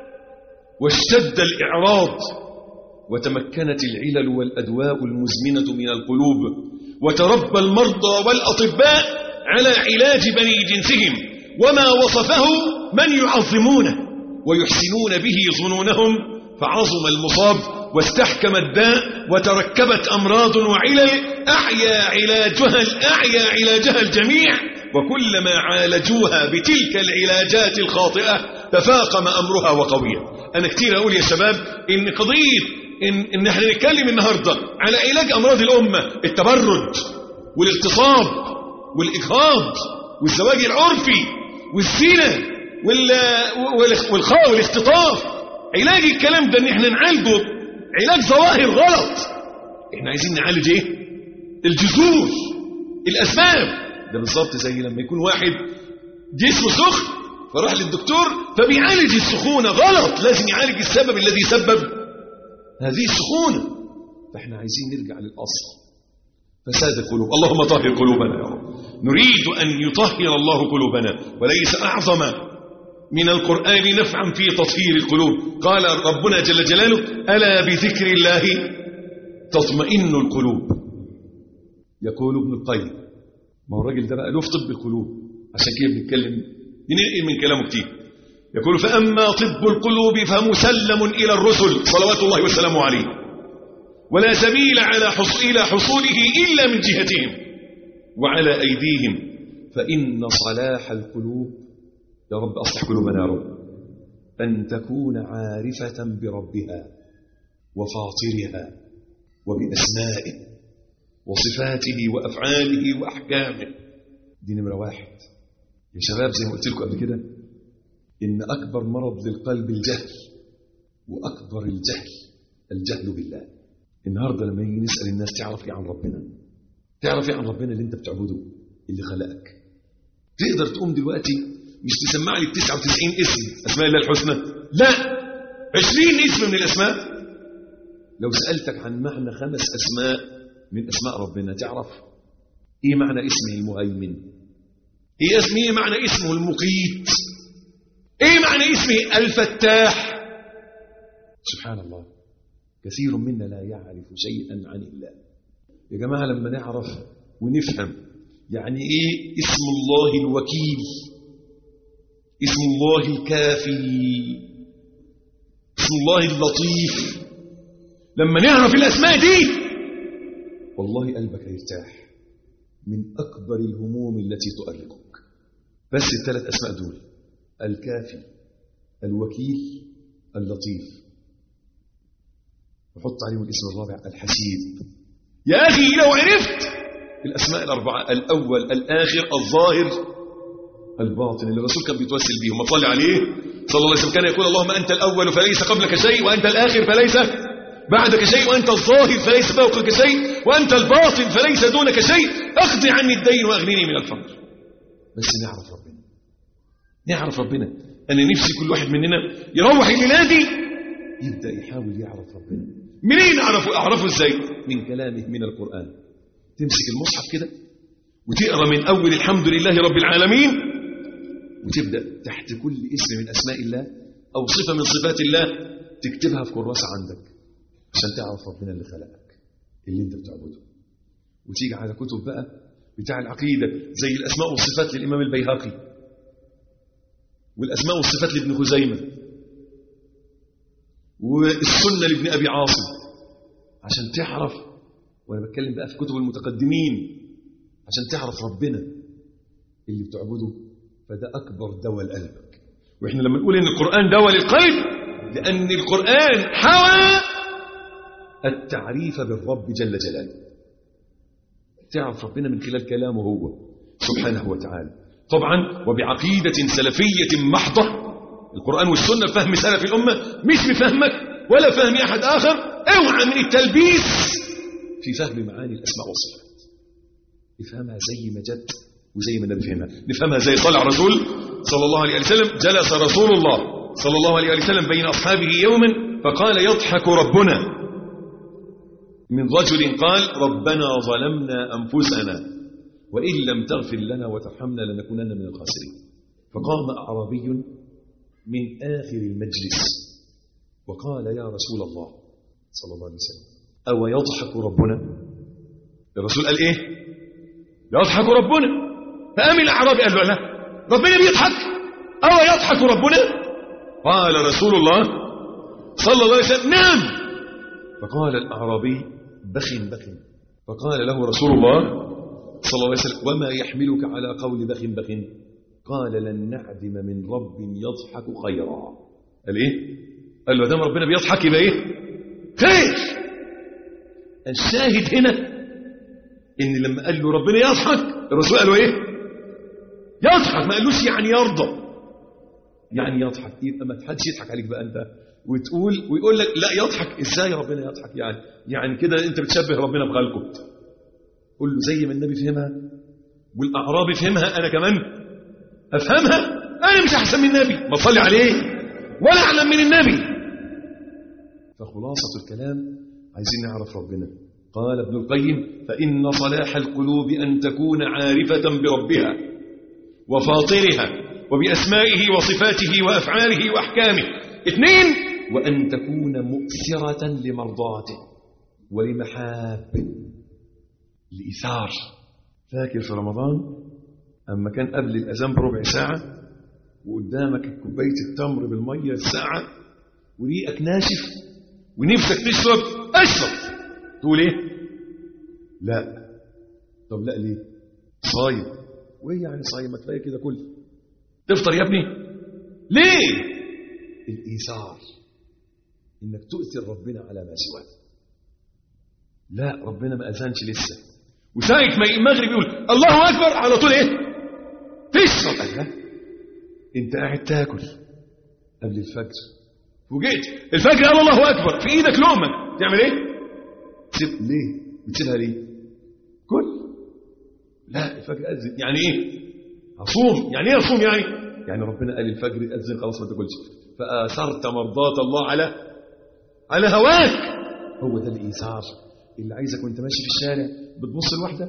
واشتد الإعراض وتمكنت العلل والأدواء المزمنة من القلوب وتربى المرضى والأطباء على علاج بني جنسهم وما وصفه من يعظمونه ويحسنون به ظنونهم فعظم المصاب واستحكم الداء وتركبت أمراض وعلل أعيا علاجها الأعيا علاجها الجميع وكلما عالجوها بتلك العلاجات الخاطئة تفاقم أمرها وقوية أنا كتير أقول يا شباب إن قضية إن, إن احنا نتكلم النهاردة على علاج أمراض الأمة التبرج والاغتصاب والإجهاض والزواج العرفي والزنا والخاء والاختطاف علاج الكلام ده ان احنا نعالجه علاج ظواهر غلط احنا عايزين نعالج ايه الجذور الاسباب ده بالظبط زي لما يكون واحد جسمه سخن فراح للدكتور فبيعالج السخونه غلط لازم يعالج السبب الذي سبب هذه السخونه فاحنا عايزين نرجع للاصل فساد القلوب اللهم طهر قلوبنا يا رب نريد ان يطهر الله قلوبنا وليس اعظم من القرآن نفعا في تطهير القلوب قال ربنا جل جلاله ألا بذكر الله تطمئن القلوب يقول ابن القيم ما هو الراجل ده بقى له في طب القلوب عشان كده بنتكلم بننقل من كلامه كتير يقول فأما طب القلوب فمسلم إلى الرسل صلوات الله وسلامه عليه ولا سبيل على حص إلى حصوله إلا من جهتهم وعلى أيديهم فإن صلاح القلوب يا رب أصلح قلوبنا يا رب أن تكون عارفة بربها وفاطرها وبأسمائه وصفاته وأفعاله وأحكامه دي نمرة واحد يا شباب زي ما قلت لكم قبل كده إن أكبر مرض للقلب الجهل وأكبر الجهل الجهل بالله النهاردة لما يجي نسأل الناس تعرف إيه عن ربنا تعرف إيه عن ربنا اللي أنت بتعبده اللي خلقك تقدر تقوم دلوقتي مش تسمع لي 99 اسم اسماء الله الحسنى لا 20 اسم من الاسماء لو سالتك عن معنى خمس اسماء من اسماء ربنا تعرف ايه معنى اسمه المهيمن ايه اسمه ايه معنى اسمه المقيت ايه معنى اسمه الفتاح سبحان الله كثير منا لا يعرف شيئا عن الله يا جماعه لما نعرف ونفهم يعني ايه اسم الله الوكيل اسم الله الكافي اسم الله اللطيف لما نعرف الأسماء دي والله قلبك هيرتاح من أكبر الهموم التي تؤرقك بس الثلاث أسماء دول الكافي الوكيل اللطيف وحط عليهم الاسم الرابع الحسيب يا أخي لو عرفت الأسماء الأربعة الأول الآخر الظاهر الباطن اللي الرسول كان بيتوسل بيه وما صلى عليه صلى الله عليه وسلم كان يقول اللهم أنت الأول فليس قبلك شيء وأنت الآخر فليس بعدك شيء وأنت الظاهر فليس فوقك شيء وأنت الباطن فليس دونك شيء أقضي عني الدين وأغنيني من الفقر بس نعرف ربنا نعرف ربنا أنا نفسي كل واحد مننا يروح الليلة دي يبدأ يحاول يعرف ربنا منين أعرفه أعرفه إزاي من كلامه من القرآن تمسك المصحف كده وتقرأ من أول الحمد لله رب العالمين وتبدأ تحت كل اسم من أسماء الله أو صفة من صفات الله تكتبها في كراسة عندك عشان تعرف ربنا اللي خلقك اللي انت بتعبده وتيجي على كتب بقى بتاع العقيدة زي الأسماء والصفات للإمام البيهقي والأسماء والصفات لابن خزيمة والسنة لابن أبي عاصم عشان تعرف وأنا بتكلم بقى في كتب المتقدمين عشان تعرف ربنا اللي بتعبده فده أكبر دواء لقلبك وإحنا لما نقول إن القرآن دواء للقلب لأن القرآن حوى التعريف بالرب جل جلاله تعرف ربنا من خلال كلامه هو سبحانه وتعالى طبعا وبعقيدة سلفية محضة القرآن والسنة فهم سلف الأمة مش بفهمك ولا فهم أحد آخر اوعى من التلبيس في فهم معاني الأسماء والصفات افهمها زي ما جت وزي ما النبي فهمها نفهمها زي صلى الرسول صلى الله عليه وسلم جلس رسول الله صلى الله عليه وسلم بين أصحابه يوما فقال يضحك ربنا من رجل قال ربنا ظلمنا أنفسنا وإن لم تغفر لنا وترحمنا لنكونن من الخاسرين فقام أعرابي من آخر المجلس وقال يا رسول الله صلى الله عليه وسلم أو يضحك ربنا الرسول قال إيه يضحك ربنا فقام الأعرابي قال له لا ربنا بيضحك أو يضحك ربنا قال رسول الله صلى الله عليه وسلم نعم فقال الأعرابي بخ بخ فقال له رسول الله صلى الله عليه وسلم وما يحملك على قول بخ بخ قال لن نعدم من رب يضحك خيرا قال ايه قال له دام ربنا بيضحك يبقى ايه خير الشاهد هنا ان لما قال له ربنا يضحك الرسول قال له ايه يضحك ما قالوش يعني يرضى يعني يضحك يبقى ما حدش يضحك عليك بقى انت وتقول ويقول لك لا يضحك ازاي ربنا يضحك يعني يعني كده انت بتشبه ربنا بخلقه قول له زي ما النبي فهمها والاعرابي فهمها انا كمان افهمها انا مش احسن من النبي ما صلي عليه ولا اعلم من النبي فخلاصه الكلام عايزين نعرف ربنا قال ابن القيم فان صلاح القلوب ان تكون عارفه بربها وفاطرها وباسمائه وصفاته وافعاله واحكامه اثنين وان تكون مؤثره لمرضاته ولمحابه الإيثار فاكر في رمضان أما كان قبل الأذان بربع ساعة وقدامك كوباية التمر بالمية الساعة وريقك ناشف ونفسك تشرب اشرب تقول ايه لا طب لا ليه صايم وايه يعني صايم ما كفايه كده كل تفطر يا ابني ليه الايثار انك تؤثر ربنا على ما سواه لا ربنا ما اذنش لسه وساعة ما المغرب يقول الله أكبر على طول إيه تشرب قال لا أنت قاعد تاكل قبل الفجر وجيت الفجر قال الله أكبر في إيدك لقمة تعمل إيه تسيب ليه بتسيبها ليه كل لا الفجر أذن يعني إيه أصوم يعني إيه أصوم يعني يعني ربنا قال الفجر أذن خلاص ما تاكلش فآثرت مرضات الله على على هواك هو ده الإيثار اللي عايزك وانت ماشي في الشارع بتبص لوحدة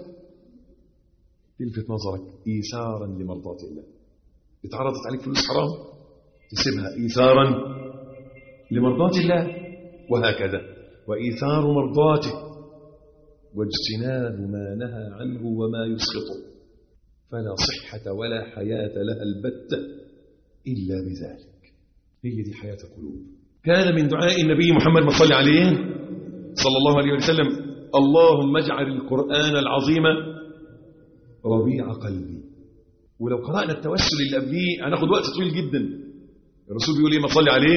تلفت نظرك إيثارا لمرضاة الله اتعرضت عليك فلوس حرام تسيبها إيثارا لمرضاة الله وهكذا وإيثار مرضاته واجتناب ما نهى عنه وما يسخطه فلا صحة ولا حياة لها البتة إلا بذلك هي دي حياة القلوب كان من دعاء النبي محمد صلى عليه صلى الله عليه وسلم اللهم اجعل القرآن العظيم ربيع قلبي ولو قرأنا التوسل اللي قبليه هناخد وقت طويل جدا الرسول بيقول ايه ما صلي عليه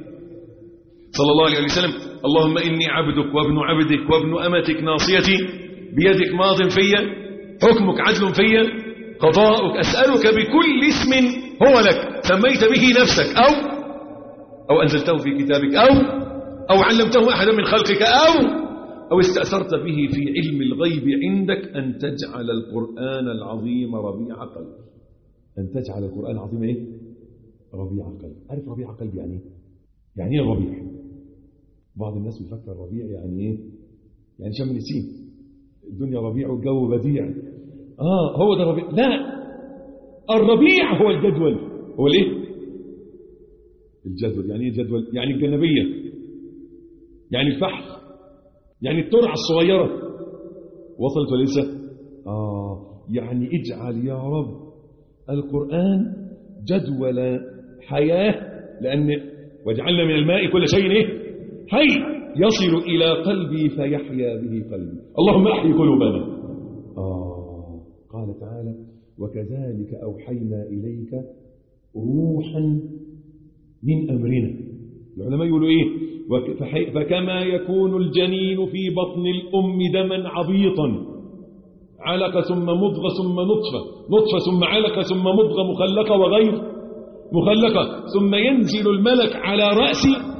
صلى الله عليه وسلم اللهم إني عبدك وابن عبدك وابن أمتك ناصيتي بيدك ماض فيا حكمك عدل فيا قضاؤك أسألك بكل اسم هو لك سميت به نفسك أو أو أنزلته في كتابك أو أو علمته أحدا من خلقك أو أو استأثرت به في علم الغيب عندك أن تجعل القرآن العظيم ربيع قلب أن تجعل القرآن العظيم إيه؟ ربيع قلب عارف ربيع قلب يعني إيه؟ يعني إيه ربيع بعض الناس بيفكر ربيع يعني إيه يعني شم نسيم الدنيا ربيع والجو بديع آه هو ده ربيع لا الربيع هو الجدول هو الايه الجدول يعني ايه الجدول يعني الجنبيه يعني الفحل يعني الترعه الصغيره وصلت ولا لسه اه يعني اجعل يا رب القران جدول حياه لان وجعلنا من الماء كل شيء ايه حي يصل إلى قلبي فيحيا به قلبي اللهم أحي قلوبنا آه قال تعالى وكذلك أوحينا إليك روحا من أمرنا العلماء يقولوا إيه وك- فحي- فكما يكون الجنين في بطن الأم دما عبيطا علقة ثم مضغة ثم نطفة نطفة ثم علقة ثم مضغة مخلقة وغير مخلقة ثم ينزل الملك على رأس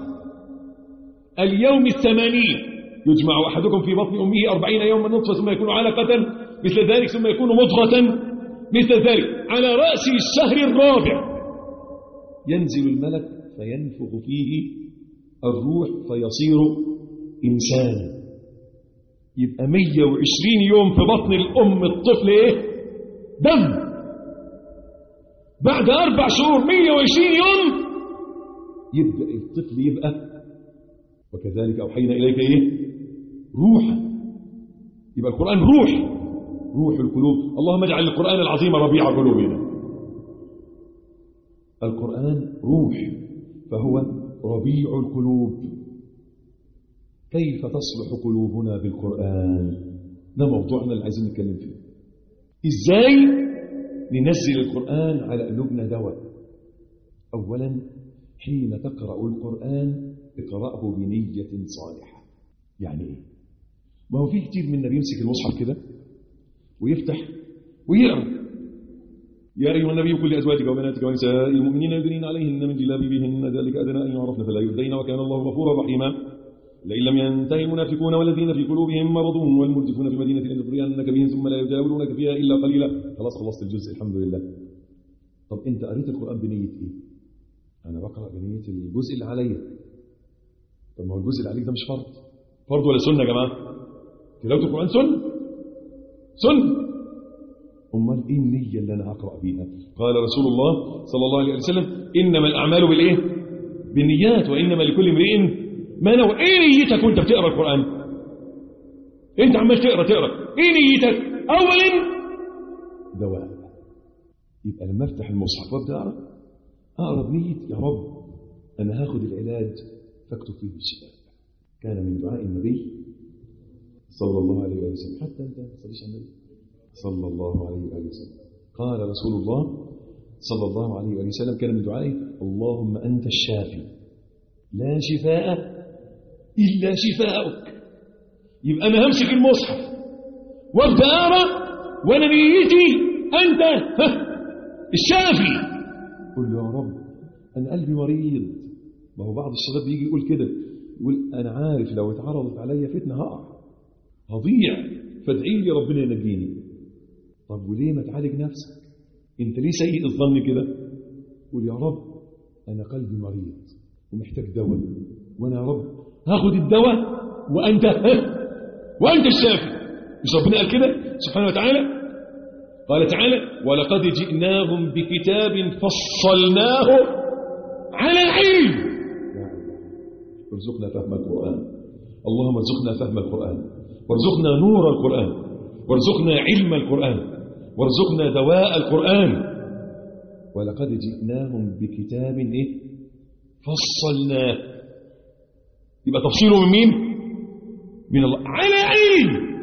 اليوم الثمانين يجمع أحدكم في بطن أمه أربعين يوما نطفة ثم يكون علقة مثل ذلك ثم يكون مضغة مثل ذلك على رأس الشهر الرابع ينزل الملك فينفخ فيه الروح فيصير إنسانا يبقى 120 يوم في بطن الأم الطفل إيه؟ دم بعد أربع شهور 120 يوم يبدأ الطفل يبقى وكذلك أوحينا إليك إيه؟ روحا يبقى القرآن روح روح القلوب اللهم اجعل القرآن العظيم ربيع قلوبنا القرآن روح فهو ربيع القلوب كيف تصلح قلوبنا بالقرآن ده موضوعنا اللي عايزين نتكلم فيه ازاي ننزل القرآن على قلوبنا دواء أولا حين تقرأ القرآن اقرأه بنية صالحة يعني ايه ما هو في كتير منا بيمسك المصحف كده ويفتح ويقرأ يا أيها النبي قل لأزواجك وبناتك ونساء المؤمنين يدنين عليهن من جلابيبهن ذلك أدنى أن يعرفن فلا يؤذين وكان الله غفورا رحيما لئن لم ينتهي المنافقون والذين في قلوبهم مرض والمرجفون في المدينة لنغرينك بهم ثم لا يجاورونك فيها إلا قليلا خلاص خلصت الجزء الحمد لله طب أنت قريت القرآن بنية إيه؟ أنا بقرأ بنية الجزء اللي عليا طب ما هو الجزء اللي عليك ده مش فرض فرض ولا سنة يا جماعة تلاوة القرآن سنة سنة أمال إيه النية اللي أنا هقرأ بيها قال رسول الله صلى الله عليه وسلم إنما الأعمال بالإيه بالنيات وإنما لكل امرئ ما نوى إيه نيتك وأنت بتقرأ القرآن أنت عمال تقرأ تقرأ إيه نيتك أولا دواء يبقى لما أفتح المصحف وأبدأ أقرأ أقرأ بنية يا رب أنا هاخد العلاج فاكتب فيه الشفاء كان من دعاء النبي صلى الله عليه وسلم حتى أنت ما تصليش على النبي صلى الله عليه وآله وسلم قال رسول الله صلى الله عليه وآله وسلم كان من دعائه اللهم أنت الشافي لا شفاء إلا شفاءك يبقى أنا همسك المصحف وابدأ أقرأ وأنا نيتي أنت ها، الشافي قل له يا رب أنا قلبي مريض ما هو بعض الشباب بيجي يقول كده يقول أنا عارف لو اتعرضت عليا فتنة هقع هضيع فادعي لي ربنا ينجيني طب وليه ما تعالج نفسك انت ليه سيء الظن كده قول يا رب انا قلبي مريض ومحتاج دواء وانا يا رب هاخد الدواء وانت ها؟ وانت الشافي مش ربنا قال كده سبحانه وتعالى قال تعالى ولقد جئناهم بكتاب فصلناه على علم ارزقنا فهم القرآن اللهم ارزقنا فهم القرآن وارزقنا نور القرآن وارزقنا علم القرآن وارزقنا دواء القرآن ولقد جئناهم بكتاب إيه؟ فصلناه يبقى تفصيله من مين من الله على علم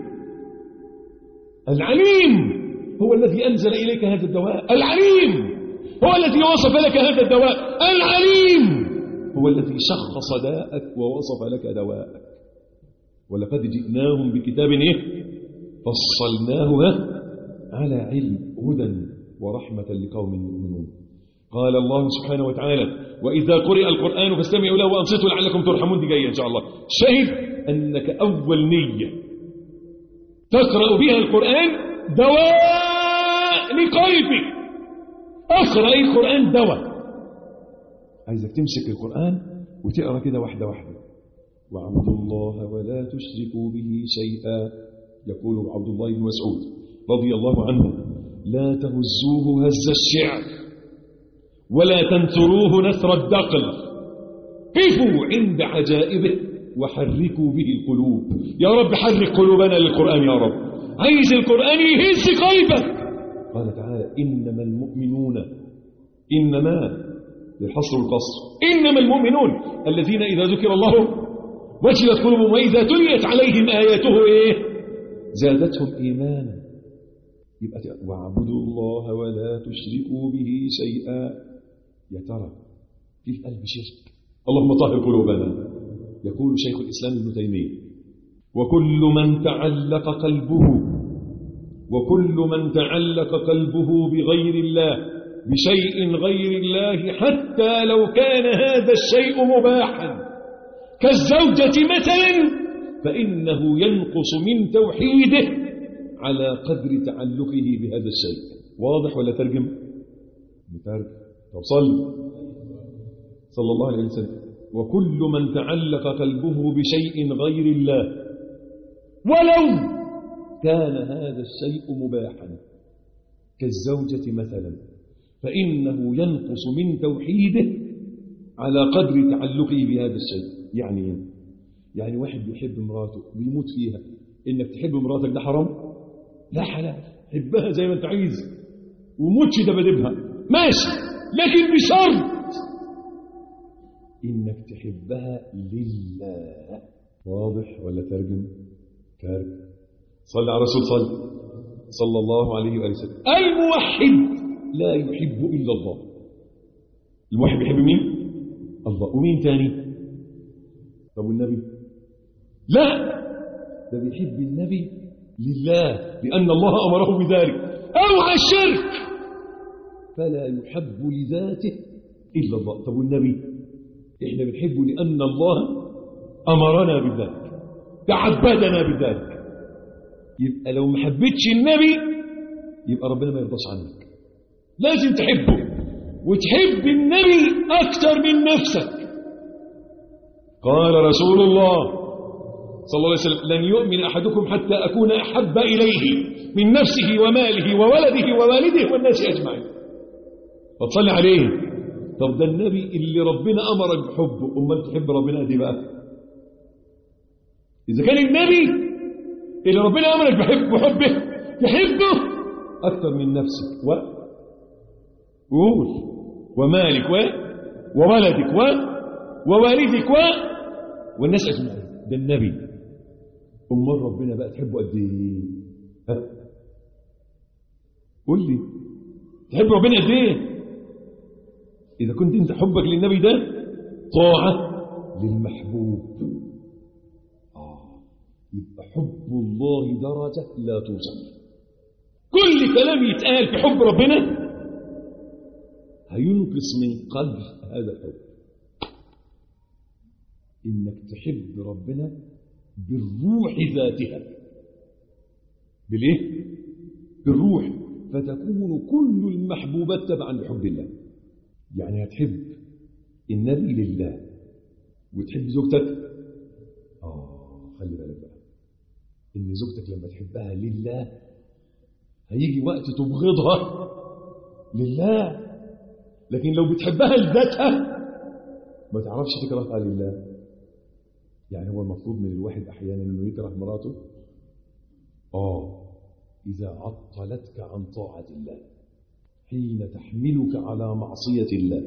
العليم هو الذي أنزل إليك هذا الدواء العليم هو الذي وصف لك هذا الدواء العليم هو الذي شخص داءك ووصف لك دواءك ولقد جئناهم بكتاب إيه؟ فصلناه ها؟ على علم هدى ورحمة لقوم يؤمنون قال الله سبحانه وتعالى وإذا قرئ القرآن فاستمعوا له وأنصتوا لعلكم ترحمون دي جاية إن شاء الله شهد أنك أول نية تقرأ بها القرآن دواء لقلبك اقرأ القرآن دواء عايزك تمسك القرآن وتقرأ كده واحدة واحدة واعبدوا الله ولا تشركوا به شيئا يقول عبد الله بن مسعود رضي الله عنه لا تهزوه هز الشعر ولا تنثروه نثر الدقل قفوا عند عجائبه وحركوا به القلوب يا رب حرك قلوبنا للقرآن يا رب عايز القرآن يهز قلبك قال تعالى إنما المؤمنون إنما للحصر والقصر إنما المؤمنون الذين إذا ذكر الله وجلت قلوبهم وإذا تليت عليهم آياته إيه زادتهم إيمانا يبقى ت- واعبدوا الله ولا تشركوا به شيئا يا ترى في القلب شرك اللهم طهر قلوبنا يقول شيخ الإسلام ابن تيمية وكل من تعلق قلبه وكل من تعلق قلبه بغير الله بشيء غير الله حتى لو كان هذا الشيء مباحا كالزوجة مثلا فإنه ينقص من توحيده على قدر تعلقه بهذا الشيء واضح ولا ترجم نترجم طب صل صلى الله عليه وسلم وكل من تعلق قلبه بشيء غير الله ولو كان هذا الشيء مباحا كالزوجة مثلا فإنه ينقص من توحيده على قدر تعلقه بهذا الشيء يعني إيه؟ يعني واحد بيحب مراته بيموت فيها إنك تحب مراتك ده حرام لا حلال حبها زي ما انت عايز وموتش دبدبها ماشي لكن بشرط إنك تحبها لله واضح ولا ترجم ترجم صلى على رسول صلى صلى الله عليه وآله وسلم الموحد لا يحب إلا الله الموحد بيحب مين الله ومين تاني طب والنبي لا ده بيحب النبي لله لأن الله أمره بذلك أوعى الشرك فلا يحب لذاته إلا الله طب والنبي إحنا بنحبه لأن الله أمرنا بذلك تعبدنا بذلك يبقى لو ما حبيتش النبي يبقى ربنا ما يرضاش عنك لازم تحبه وتحب النبي أكثر من نفسك قال رسول الله صلى الله عليه وسلم لن يؤمن أحدكم حتى أكون أحب إليه من نفسه وماله وولده ووالده والناس أجمعين فتصلي عليه طب ده النبي اللي ربنا أمرك بحبه أمال تحب ربنا دي بقى إذا كان النبي اللي ربنا أمرك بحب بحبه تحبه أكثر من نفسك و وقول ومالك و وولدك و ووالدك و والناس أجمعين ده النبي أمال ربنا بقى تحبه قد إيه ها؟ قول لي تحب ربنا قد إيه إذا كنت أنت حبك للنبي ده طاعة للمحبوب آه يبقى حب الله درجة لا توصف كل كلام يتقال في حب ربنا هينقص من قدر هذا الحب إنك تحب ربنا بالروح ذاتها بالإيه؟ بالروح فتكون كل المحبوبات تبعا لحب الله يعني هتحب النبي لله وتحب زوجتك آه خلي بالك بقى إن زوجتك لما تحبها لله هيجي وقت تبغضها لله لكن لو بتحبها لذاتها ما تعرفش تكرهها لله يعني هو المفروض من الواحد أحيانا أنه يكره مراته آه إذا عطلتك عن طاعة الله حين تحملك على معصية الله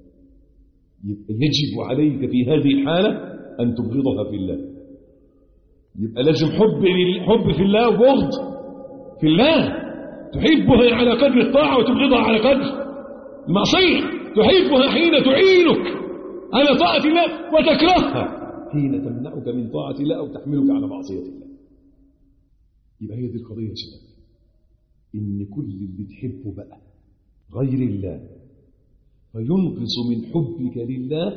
يبقى يجب عليك في هذه الحالة أن تبغضها في الله يبقى لازم حب حب في الله وبغض في الله تحبها على قدر الطاعة وتبغضها على قدر المعصية تحبها حين تعينك على طاعة الله وتكرهها حين تمنعك من طاعة الله أو تحملك على معصية الله يبقى هي دي القضية يا شباب إن كل اللي تحبه بقى غير الله فينقص من حبك لله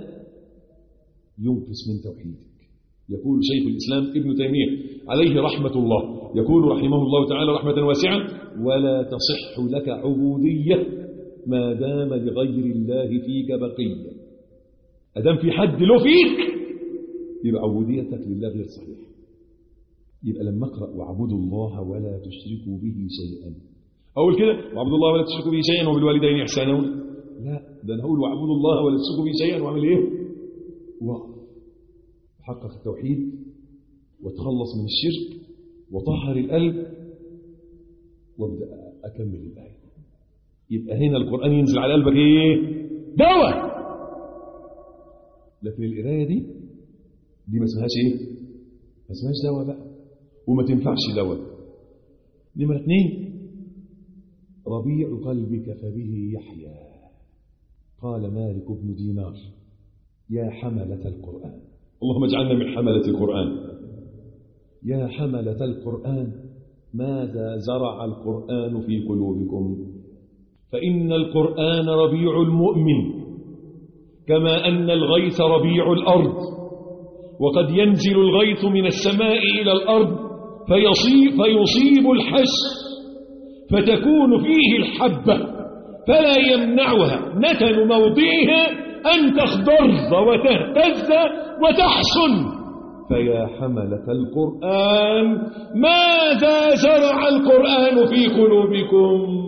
ينقص من توحيدك يقول شيخ الإسلام ابن تيمية عليه رحمة الله يقول رحمه الله تعالى رحمة واسعة ولا تصح لك عبودية ما دام لغير الله فيك بقية أدام في حد له فيك يبقى عبوديتك لله غير صحيحة يبقى لما اقرأ واعبدوا الله ولا تشركوا به شيئا أقول كده واعبدوا الله ولا تشركوا به شيئا وبالوالدين إحسانا لا ده أنا أقول واعبدوا الله ولا تشركوا به شيئا وأعمل إيه وقف حقق التوحيد وتخلص من الشرك وطهر القلب وابدأ أكمل الآية يبقى هنا القرآن ينزل على قلبك إيه دواء لكن القراية دي دي ما اسمهاش ايه ما اسمهاش دواء بقى وما تنفعش دواء نمرة اثنين ربيع قلبك فبه يحيا قال مالك بن دينار يا حملة القرآن اللهم اجعلنا من حملة القرآن يا حملة القرآن ماذا زرع القرآن في قلوبكم فإن القرآن ربيع المؤمن كما أن الغيث ربيع الأرض وقد ينزل الغيث من السماء إلى الأرض فيصيب, فيصيب الحش فتكون فيه الحبة فلا يمنعها نتن موضعها أن تخضر وتهتز وتحسن فيا حملة القرآن ماذا زرع القرآن في قلوبكم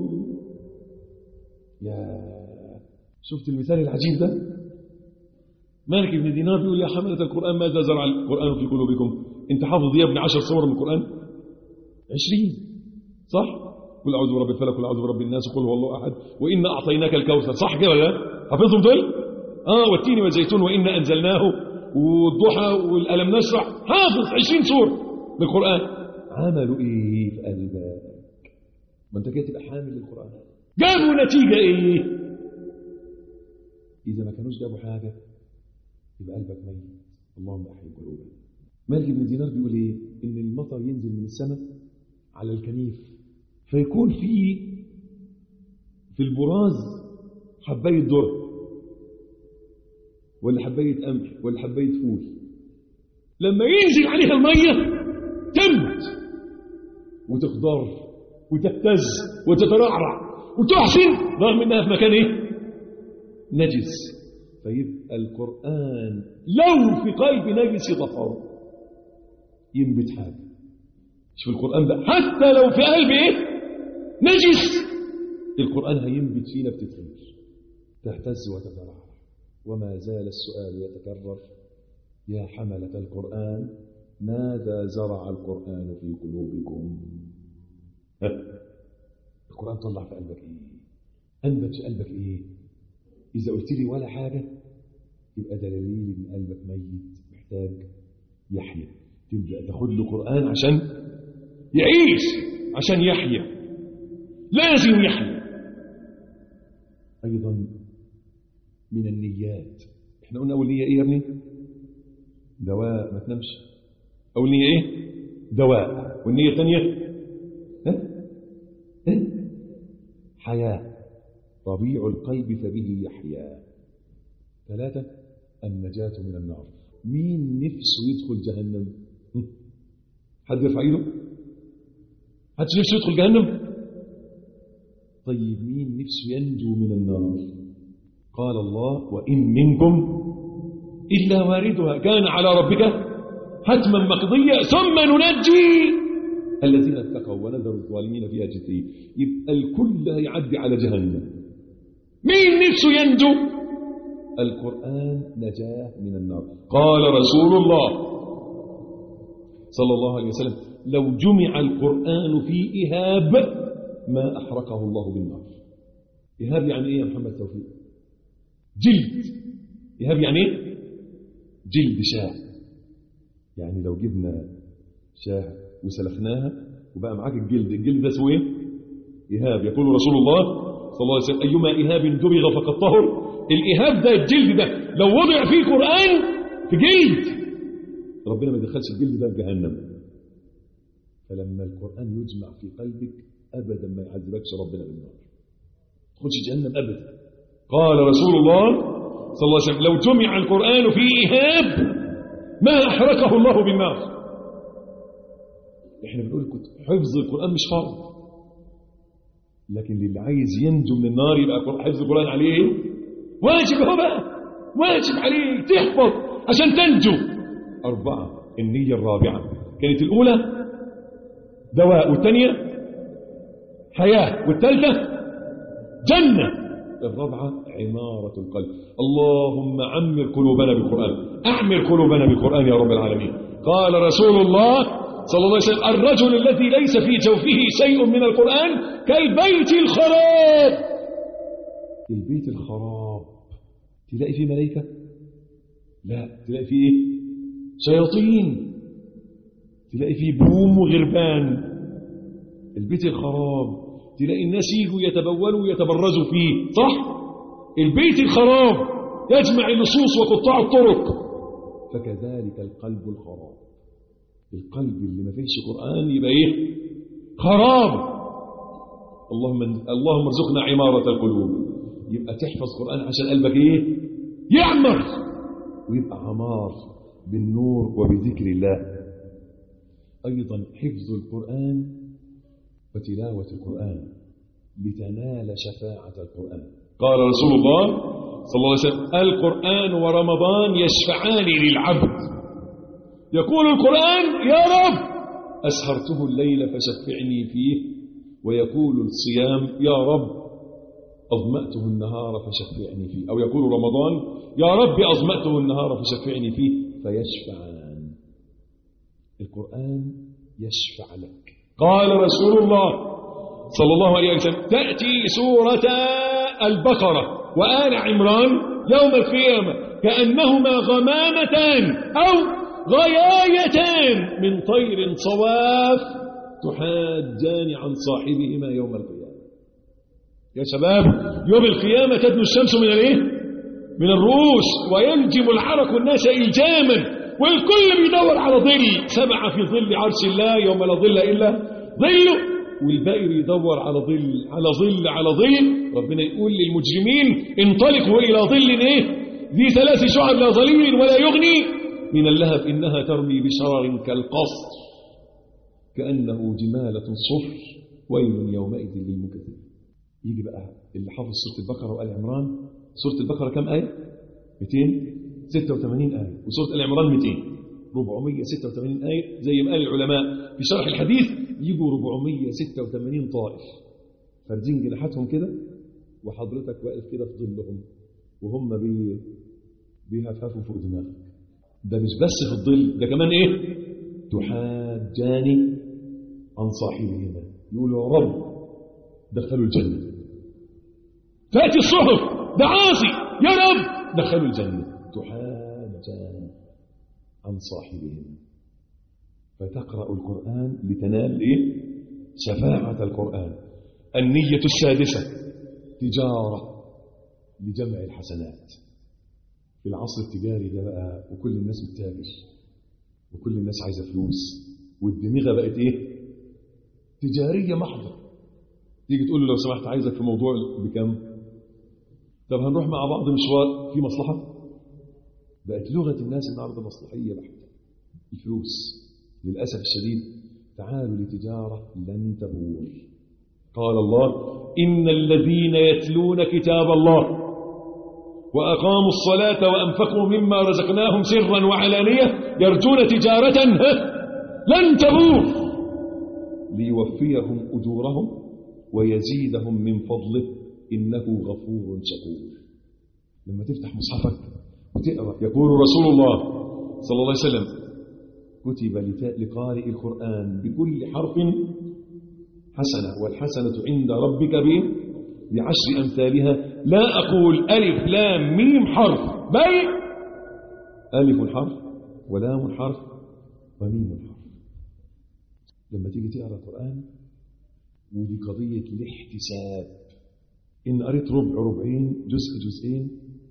يا شفت المثال العجيب ده مالك بن دينار بيقول يا حملة القرآن ماذا زرع القرآن في قلوبكم انت حافظ يا ابن عشر صور من القرآن عشرين صح قل أعوذ برب الفلك قل أعوذ برب الناس قل هو الله أحد وإنا أعطيناك الكوثر صح كده ولا لا حافظهم دول آه والتين والزيتون وإنا أنزلناه والضحى والألم نشرح حافظ عشرين سور من القرآن عملوا إيه في قلبك ما أنت كده تبقى حامل للقرآن جابوا نتيجة إيه إذا ما كانوش جابوا حاجة يبقى قلبك ميت اللهم أحيي قلوبنا مالك بن دينار بيقول إيه إن المطر ينزل من السماء على الكنيف فيكون في في البراز حباية ذره ولا حباية قمح ولا حباية فول لما ينزل عليها المية تمت وتخضر وتهتز وتترعرع وتحسن رغم انها في مكان ايه نجس فيبقى القرآن لو في قلب نجس يطهره ينبت حاجة شوف القرآن ده حتى لو في قلب ايه نجس القرآن هينبت فينا بتتغير تهتز وتترعرع وما زال السؤال يتكرر يا حملة القرآن ماذا زرع القرآن في قلوبكم ها؟ القرآن طلع في قلبك ايه أنبت في قلبك ايه إذا قلت لي ولا حاجة يبقى دليل إن قلبك ميت محتاج يحيى تبدأ تاخد له قرآن عشان يعيش عشان يحيى لازم يحيى أيضا من النيات احنا قلنا أول نية إيه يا ابني دواء ما تنامش أول نية إيه دواء والنية الثانية ها؟ ها؟ حياة ربيع القلب فبه يحيا ثلاثة النجاة من النار مين نفسه يدخل جهنم هم؟ حد يرفع ايده حد نفسه يدخل جهنم طيب مين نفسه ينجو من النار قال الله وإن منكم إلا واردها كان على ربك حتما مقضية ثم ننجي الذين اتقوا ونذر الظالمين فيها جثيا يبقى الكل هيعدي على جهنم مين نفسه ينجو القرآن نجاه من النار قال رسول الله صلى الله عليه وسلم لو جمع القرآن في إهاب ما أحرقه الله بالنار إهاب يعني إيه يا محمد توفيق جلد إهاب يعني إيه جلد شاه يعني لو جبنا شاه وسلخناها وبقى معاك الجلد الجلد ده اسمه ايه إهاب يقول رسول الله صلى الله عليه وسلم أيما إهاب دبغ فقد طهر الإهاب ده الجلد ده لو وضع فيه قرآن في جلد ربنا ما يدخلش الجلد ده في جهنم فلما القرآن يجمع في قلبك أبدا ما يعذبكش ربنا بالنار ما تدخلش جهنم أبدا قال رسول الله صلى الله عليه وسلم لو جمع القرآن في إهاب ما أحرقه الله بالنار احنا بنقول كنت حفظ القرآن مش فرض لكن اللي عايز ينجو من النار يبقى حفظ القرآن عليه ايه واجب هو بقى واجب عليه تحفظ عشان تنجو أربعة النية الرابعة كانت الأولى دواء والثانية حياة والثالثة جنة الرابعة عمارة القلب اللهم عمر قلوبنا بالقرآن أعمر قلوبنا بالقرآن يا رب العالمين قال رسول الله صلى الله عليه وسلم الرجل الذي ليس في جوفه شيء من القرآن كالبيت الخراب البيت الخراب تلاقي فيه ملائكة لا تلاقي فيه ايه شياطين تلاقي فيه بوم وغربان البيت الخراب تلاقي الناس يجوا يتبولوا ويتبرزوا فيه صح البيت الخراب يجمع اللصوص وقطاع الطرق فكذلك القلب الخراب القلب اللي ما فيهش قرآن يبقى ايه خراب اللهم اللهم ارزقنا عمارة القلوب يبقى تحفظ قرآن عشان قلبك ايه يعمر ويبقى عمار بالنور وبذكر الله أيضا حفظ القرآن وتلاوة القرآن لتنال شفاعة القرآن قال رسول الله صلى الله عليه وسلم القرآن ورمضان يشفعان للعبد يقول القرآن يا رب أسهرته الليل فشفعني فيه ويقول الصيام يا رب أظمأته النهار فشفعني فيه أو يقول رمضان يا رب أظمأته النهار فشفعني فيه فيشفعان القرآن يشفع لك قال رسول الله صلى الله عليه وسلم تأتي سورة البقرة وآل عمران يوم القيامة كأنهما غمامتان أو غيايتان من طير صواف تحاجان عن صاحبهما يوم القيامة يا شباب يوم القيامة تدنو الشمس من الايه من الرؤوس ويلجم العرق الناس إلجاما والكل بيدور على ظل سبعة في ظل عرش الله يوم لا ظل إلا ظله والباقي بيدور على ظل على ظل على ظل ربنا يقول للمجرمين انطلقوا إلى ظل ايه ذي ثلاث شعب لا ظليل ولا يغني من اللهب إنها ترمي بشرر كالقصر كأنه جمالة صفر ويل يومئذ للمكذبين يجي بقى اللي حافظ سورة البقرة وآل عمران سورة البقرة كم آية؟ 286 آية وسورة آل عمران 200 486 آية زي ما قال العلماء في شرح الحديث يجوا 486 طائف فارجين جناحاتهم كده وحضرتك واقف كده في ظلهم وهم بي بيهففوا فوق دماغك ده مش بس في الظل ده كمان ايه تحاجان عن صاحبهما يقولوا يا رب دخلوا الجنة تأتي الصحف ده عاصي يا رب دخلوا الجنة تحاجان عن صاحبهما فتقرأ القرآن لتنال إيه؟ شفاعة القرآن النية السادسة تجارة لجمع الحسنات في العصر التجاري ده بقى وكل الناس بتتاجر وكل الناس عايزة فلوس والدماغة بقت إيه؟ تجارية محضة تيجي تقول له لو سمحت عايزك في موضوع بكم طب هنروح مع بعض مشوار في مصلحة بقت لغة الناس النهارده مصلحية بحتة الفلوس للأسف الشديد تعالوا لتجارة لن تبور قال الله إن الذين يتلون كتاب الله وأقاموا الصلاة وأنفقوا مما رزقناهم سرا وعلانية يرجون تجارة لن تبور ليوفيهم أجورهم ويزيدهم من فضله إنه غفور شكور لما تفتح مصحفك وتقرأ يقول رسول الله صلى الله عليه وسلم كتب لقارئ القرآن بكل حرف حسنة والحسنة عند ربك به بعشر أمثالها لا أقول ألف لام ميم حرف بل ألف حرف ولام حرف وميم حرف لما تيجي تقرأ القرآن ودي قضية الاحتساب إن قريت ربع ربعين جزء جزئين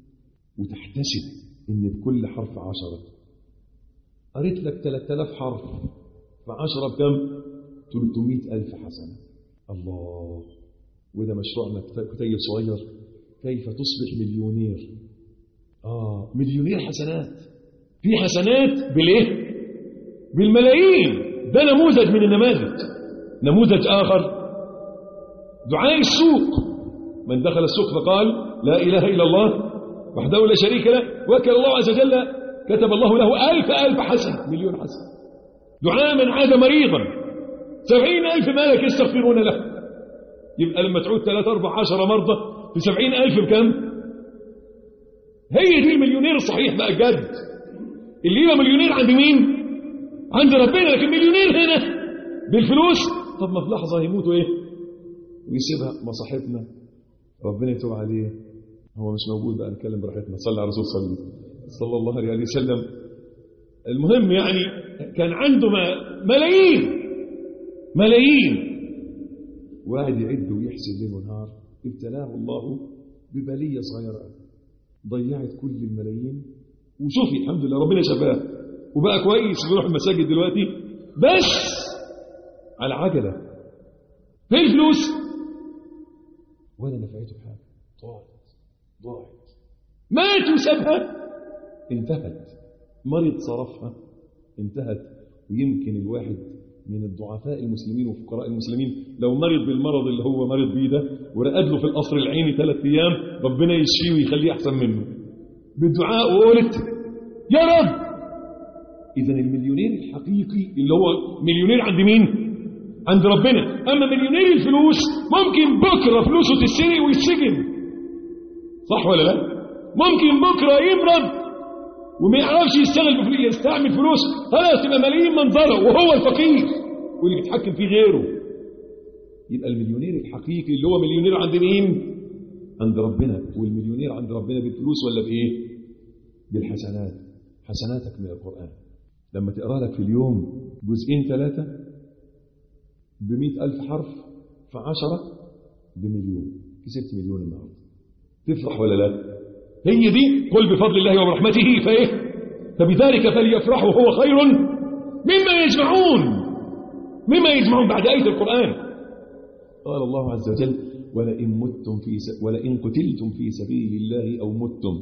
وتحتسب إن بكل حرف عشرة قريت لك 3000 حرف فعشرة بكم 300 ألف حسنة الله وده مشروعنا كتيب صغير كيف تصبح مليونير آه مليونير حسنات في حسنات بالإيه بالملايين ده نموذج من النماذج نموذج آخر دعاء السوق من دخل السوق فقال لا إله إلا الله وحده لا شريك له وكل الله عز وجل كتب الله له ألف ألف حسنة مليون حسنة دعاء من عاد مريضا سبعين ألف ملك يستغفرون له يبقى لما تعود ثلاثة أربع عشر مرضى في سبعين ألف بكم هي دي المليونير الصحيح بقى جد اللي يبقى مليونير عند مين عند ربنا لكن مليونير هنا بالفلوس طب ما في لحظة هيموتوا ايه ويسيبها مصاحبنا ربنا يتوب عليه هو مش موجود بقى نتكلم براحتنا صلى على رسول صلى صلى الله عليه وسلم المهم يعني كان عنده ما- ملايين ملايين واحد يعد ويحسب ليل ونهار ابتلاه الله ببلية صغيرة ضيعت كل الملايين وشوفي الحمد لله ربنا شفاه وبقى كويس بيروح المساجد دلوقتي بس على عجلة فين الفلوس ولا نفعته بحاجة ضاعت ضاعت مات وسابها انتهت مرض صرفها انتهت ويمكن الواحد من الضعفاء المسلمين وفقراء المسلمين لو مرض بالمرض اللي هو مرض بيه ده ورقد له في القصر العيني ثلاث ايام ربنا يشفيه ويخليه احسن منه بالدعاء وقلت يا رب اذا المليونير الحقيقي اللي هو مليونير عند مين عند ربنا اما مليونير الفلوس ممكن بكره فلوسه تتسرق ويتسجن صح ولا لا ممكن بكره يمرض وما يعرفش يشتغل بفلوس يستعمل فلوس خلاص تبقى ملايين منظره وهو الفقير واللي بيتحكم فيه غيره يبقى المليونير الحقيقي اللي هو مليونير عند مين عند ربنا والمليونير عند ربنا بالفلوس ولا بايه بالحسنات حسناتك من القرآن لما تقرأ لك في اليوم جزئين ثلاثة بمئة ألف حرف في عشرة بمليون كسبت مليون النهاردة تفرح ولا لا هي دي قل بفضل الله وبرحمته فايه فبذلك فليفرحوا هو خير مما يجمعون مما يجمعون بعد آية القرآن قال الله عز وجل ولئن متم في س... ولئن قتلتم في سبيل الله أو متم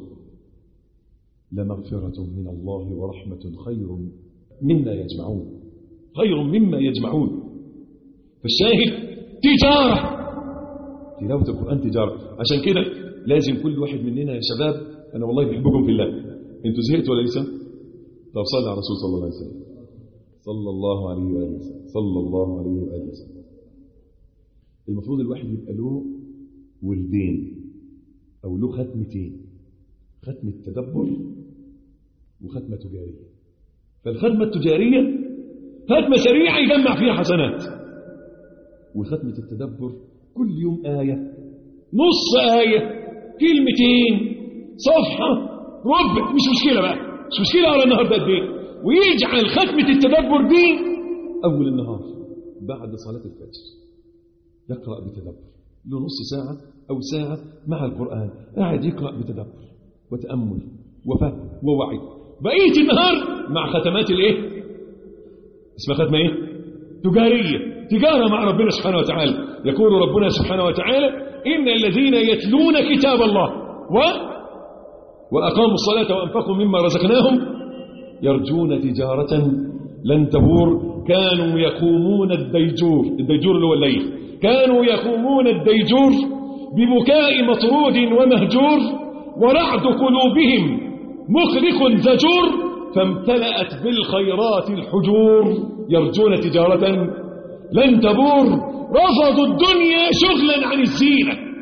لمغفرة من الله ورحمة خير مما يجمعون خير مما يجمعون فالشاهد تجارة تلاوة القرآن تجارة عشان كده لازم كل واحد مننا يا شباب أنا والله بحبكم في الله أنتوا زهقتوا ولا لسه؟ طب صلى على الرسول صلى الله عليه وسلم صلى الله عليه وآله وسلم صلى الله عليه وآله وسلم المفروض الواحد يبقى له وردين أو له ختمتين ختمة تدبر وختمة تجارية فالختمة التجارية ختمة سريعة يجمع فيها حسنات وختمة التدبر كل يوم آية نص آية كلمتين صفحة ربع مش مشكلة بقى مش مشكلة على النهاردة قد ايه ويجعل ختمة التدبر دي أول النهار بعد صلاة الفجر يقرأ بتدبر له نص ساعة أو ساعة مع القرآن قاعد يقرأ بتدبر وتأمل وفهم ووعي بقية النهار مع ختمات الايه اسمها ختمة ايه تجارية تجارة مع ربنا سبحانه وتعالى يقول ربنا سبحانه وتعالى إن الذين يتلون كتاب الله و وأقاموا الصلاة وأنفقوا مما رزقناهم يرجون تجارة لن تبور كانوا يقومون الديجور الديجور اللي هو الليل كانوا يقومون الديجور ببكاء مطرود ومهجور ورعد قلوبهم مخلق زجور فامتلأت بالخيرات الحجور يرجون تجارة لن تبور رفضوا الدنيا شغلا عن الزينة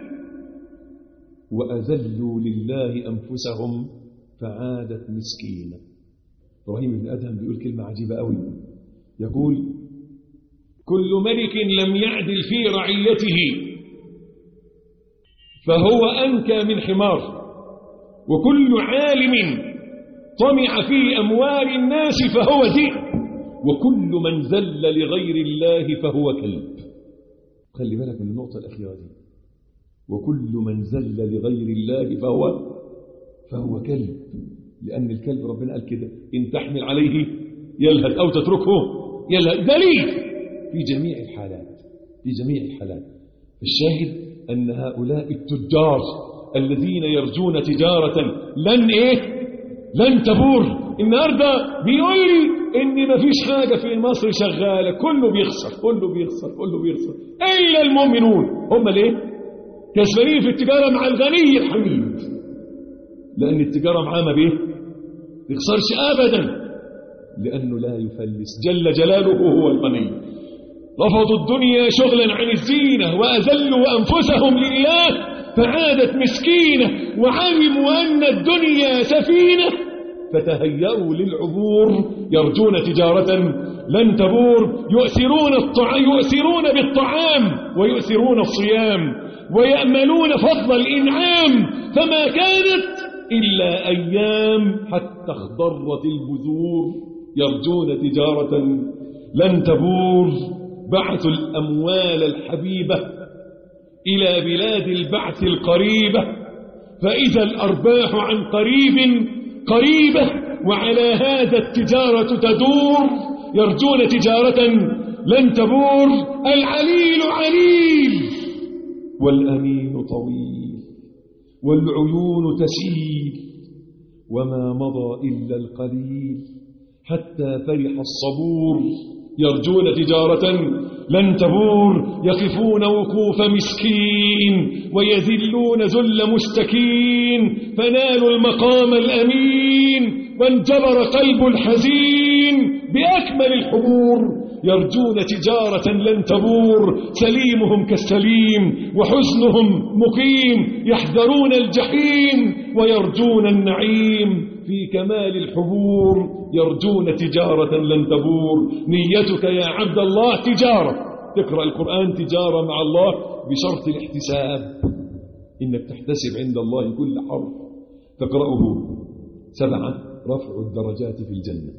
وأذلوا لله أنفسهم فعادت مسكينة إبراهيم بن أدهم بيقول كلمة عجيبة قوي يقول كل ملك لم يعدل في رعيته فهو أنكى من حمار وكل عالم طمع في أموال الناس فهو ذئب وكل من ذل لغير الله فهو كلب خلي بالك من النقطة الأخيرة دي وكل من ذل لغير الله فهو فهو كلب لأن الكلب ربنا قال كده إن تحمل عليه يلهث أو تتركه يلهث دليل في جميع الحالات في جميع الحالات الشاهد أن هؤلاء التجار الذين يرجون تجارة لن إيه لن تبور النهاردة بيقول لي إن مفيش حاجة في مصر شغالة كله بيخسر كله بيخسر كله بيخسر إلا المؤمنون هم ليه كسبانين في التجارة مع الغني الحميد لأن التجارة معاه ما بيه يخسرش أبدا لأنه لا يفلس جل جلاله هو الغني رفضوا الدنيا شغلا عن الزينة وأذلوا أنفسهم لله فعادت مسكينة وعلموا أن الدنيا سفينة فتهيأوا للعبور يرجون تجارة لن تبور يؤثرون, الطع... يؤثرون بالطعام ويؤثرون الصيام ويأملون فضل الإنعام فما كانت إلا أيام حتى اخضرت البذور يرجون تجارة لن تبور بعثوا الأموال الحبيبة إلى بلاد البعث القريبة فإذا الأرباح عن قريب قريبة وعلى هذا التجارة تدور يرجون تجارة لن تبور العليل عليل والأمين طويل والعيون تسيل وما مضى إلا القليل حتى فرح الصبور يرجون تجارة لن تبور يقفون وقوف مسكين ويذلون ذل مستكين فنالوا المقام الأمين وانجبر قلب الحزين بأكمل الحبور يرجون تجارة لن تبور سليمهم كالسليم وحزنهم مقيم يحذرون الجحيم ويرجون النعيم في كمال الحبور يرجون تجارة لن تبور نيتك يا عبد الله تجارة تقرأ القرآن تجارة مع الله بشرط الاحتساب إنك تحتسب عند الله كل حرف تقرأه سبعة رفع الدرجات في الجنة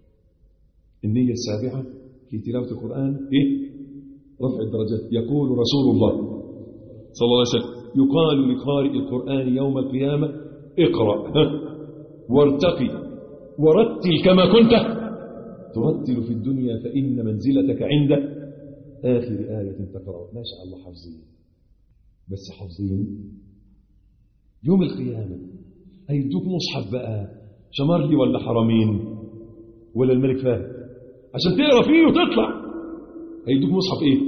النية السابعة في تلاوة القرآن إيه؟ رفع الدرجات يقول رسول الله صلى الله عليه وسلم يقال لقارئ القرآن يوم القيامة اقرأ ها؟ وارتقي ورتل كما كنت ترتل في الدنيا فإن منزلتك عند آخر آية تقرأ ما شاء الله حافظين بس حافظين يوم القيامة هيدوك مصحف بقى شمرلي ولا حرمين ولا الملك فهد عشان تقرا فيه وتطلع هيدوك مصحف ايه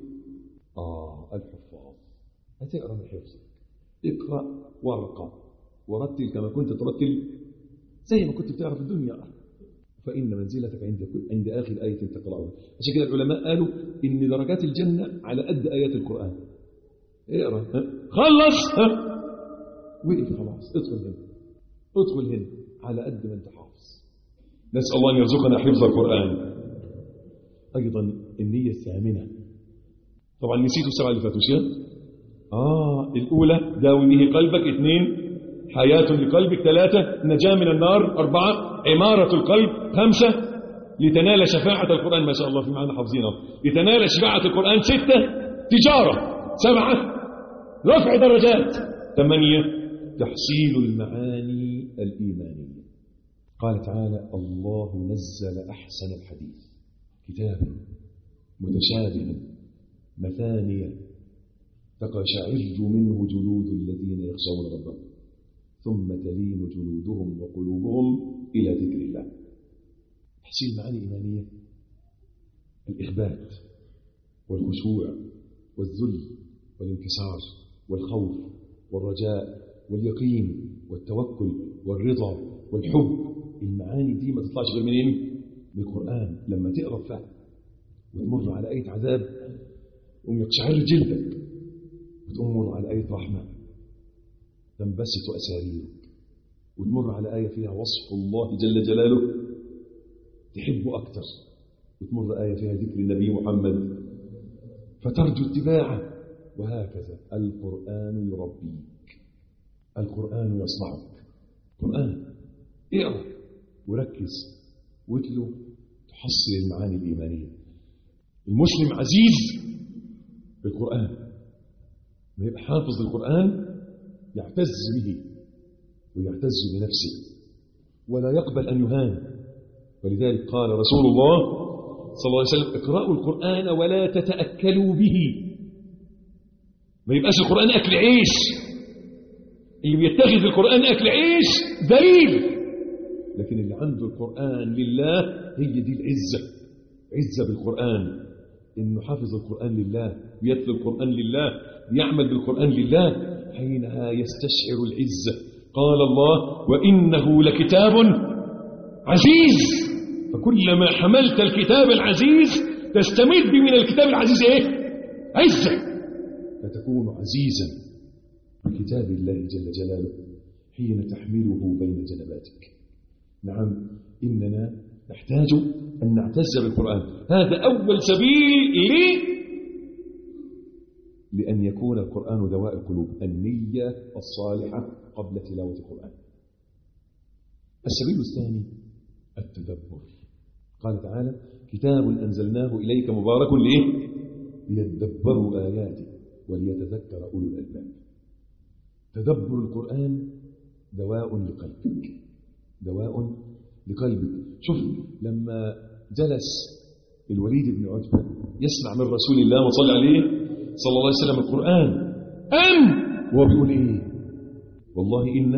اه الحفاظ هتقرا من حفظك اقرا وارقى ورتل كما كنت ترتل زي ما كنت بتعرف الدنيا فإن منزلتك عند كل عند آخر آية تقرأها عشان كده العلماء قالوا إن درجات الجنة على قد آيات القرآن اقرأ ها؟ خلص ها؟ وقف خلاص ادخل هنا ادخل هنا على قد ما انت حافظ نسأل الله أن يرزقنا حفظ القرآن أيضا النية الثامنة طبعا نسيتوا السبعة اللي فاتوا شيء آه الأولى داوي به قلبك اثنين حياة لقلبك ثلاثة نجاة من النار أربعة عمارة القلب خمسة لتنال شفاعة القرآن ما شاء الله في معنا حافظينه لتنال شفاعة القرآن ستة تجارة سبعة رفع درجات ثمانية تحصيل المعاني الإيمانية قال تعالى الله نزل أحسن الحديث كتابا متشابها مثانية تقشعر منه جلود الذين يخشون ربهم ثم تلين جلودهم وقلوبهم إلى ذكر الله تحصيل معاني إيمانية الإخبات والخشوع والذل والانكسار والخوف والرجاء واليقين والتوكل والرضا والحب المعاني دي ما تطلعش غير منين من القرآن لما تقرأ فيها وتمر على آية عذاب يقوم يقشعر جلدك وتمر على آية رحمة تنبسط أساريرك وتمر على آية فيها وصف الله جل جلاله تحبه أكثر وتمر آية فيها ذكر النبي محمد فترجو اتباعه وهكذا القرآن يربيك القرآن يصنعك القرآن اقرأ وركز واتلو تحصل المعاني الإيمانية المسلم عزيز بالقرآن ما يبقى حافظ القرآن يعتز به ويعتز بنفسه ولا يقبل أن يهان ولذلك قال رسول الله صلى الله عليه وسلم اقرأوا القرآن ولا تتأكلوا به ما يبقاش القرآن أكل عيش اللي بيتخذ القرآن أكل عيش دليل لكن اللي عنده القرآن لله هي دي العزة عزة بالقرآن إنه حافظ القرآن لله ويتلو القرآن لله يعمل بالقرآن لله حينها يستشعر العزة قال الله وإنه لكتاب عزيز فكلما حملت الكتاب العزيز تستمد من الكتاب العزيز ايه عزة فتكون عزيزا بكتاب الله جل جلاله حين تحمله بين جنباتك نعم إننا نحتاج أن نعتز بالقرآن هذا أول سبيل لي لأن يكون القرآن دواء القلوب النية الصالحة قبل تلاوة القرآن
السبيل الثاني التدبر قال تعالى كتاب أنزلناه إليك مبارك لإيه ليدبروا آياته وليتذكر أولو الألباب تدبر القرآن دواء لقلبك دواء لقلبك شوف لما جلس الوليد بن عتبة يسمع من رسول الله وصلى عليه صلى الله عليه وسلم القرآن أم وهو بيقول إيه والله إن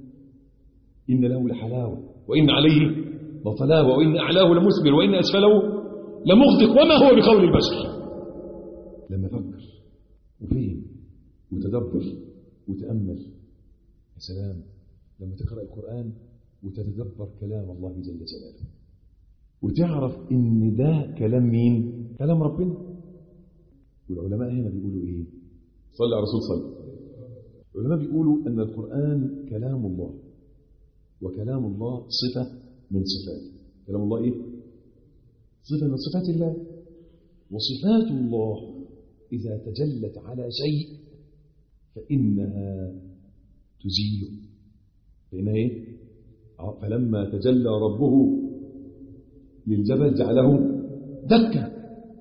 إن له لحلاوة وإن عليه لطلاوة وإن أعلاه لمثمر وإن أسفله لمغدق وما هو بقول البشر لما فكر وفهم وتدبر وتأمل يا سلام لما تقرأ القرآن وتتدبر كلام الله جل جلاله وتعرف ان ده كلام مين كلام ربنا والعلماء هنا بيقولوا ايه صلى على رسول صلى العلماء بيقولوا ان القرآن كلام الله وكلام الله صفة من صفاته كلام الله ايه صفة من صفات الله وصفات الله إذا تجلت على شيء فإنها تزيله فإنها إيه؟ فلما تجلى ربه للجبل جعله دكا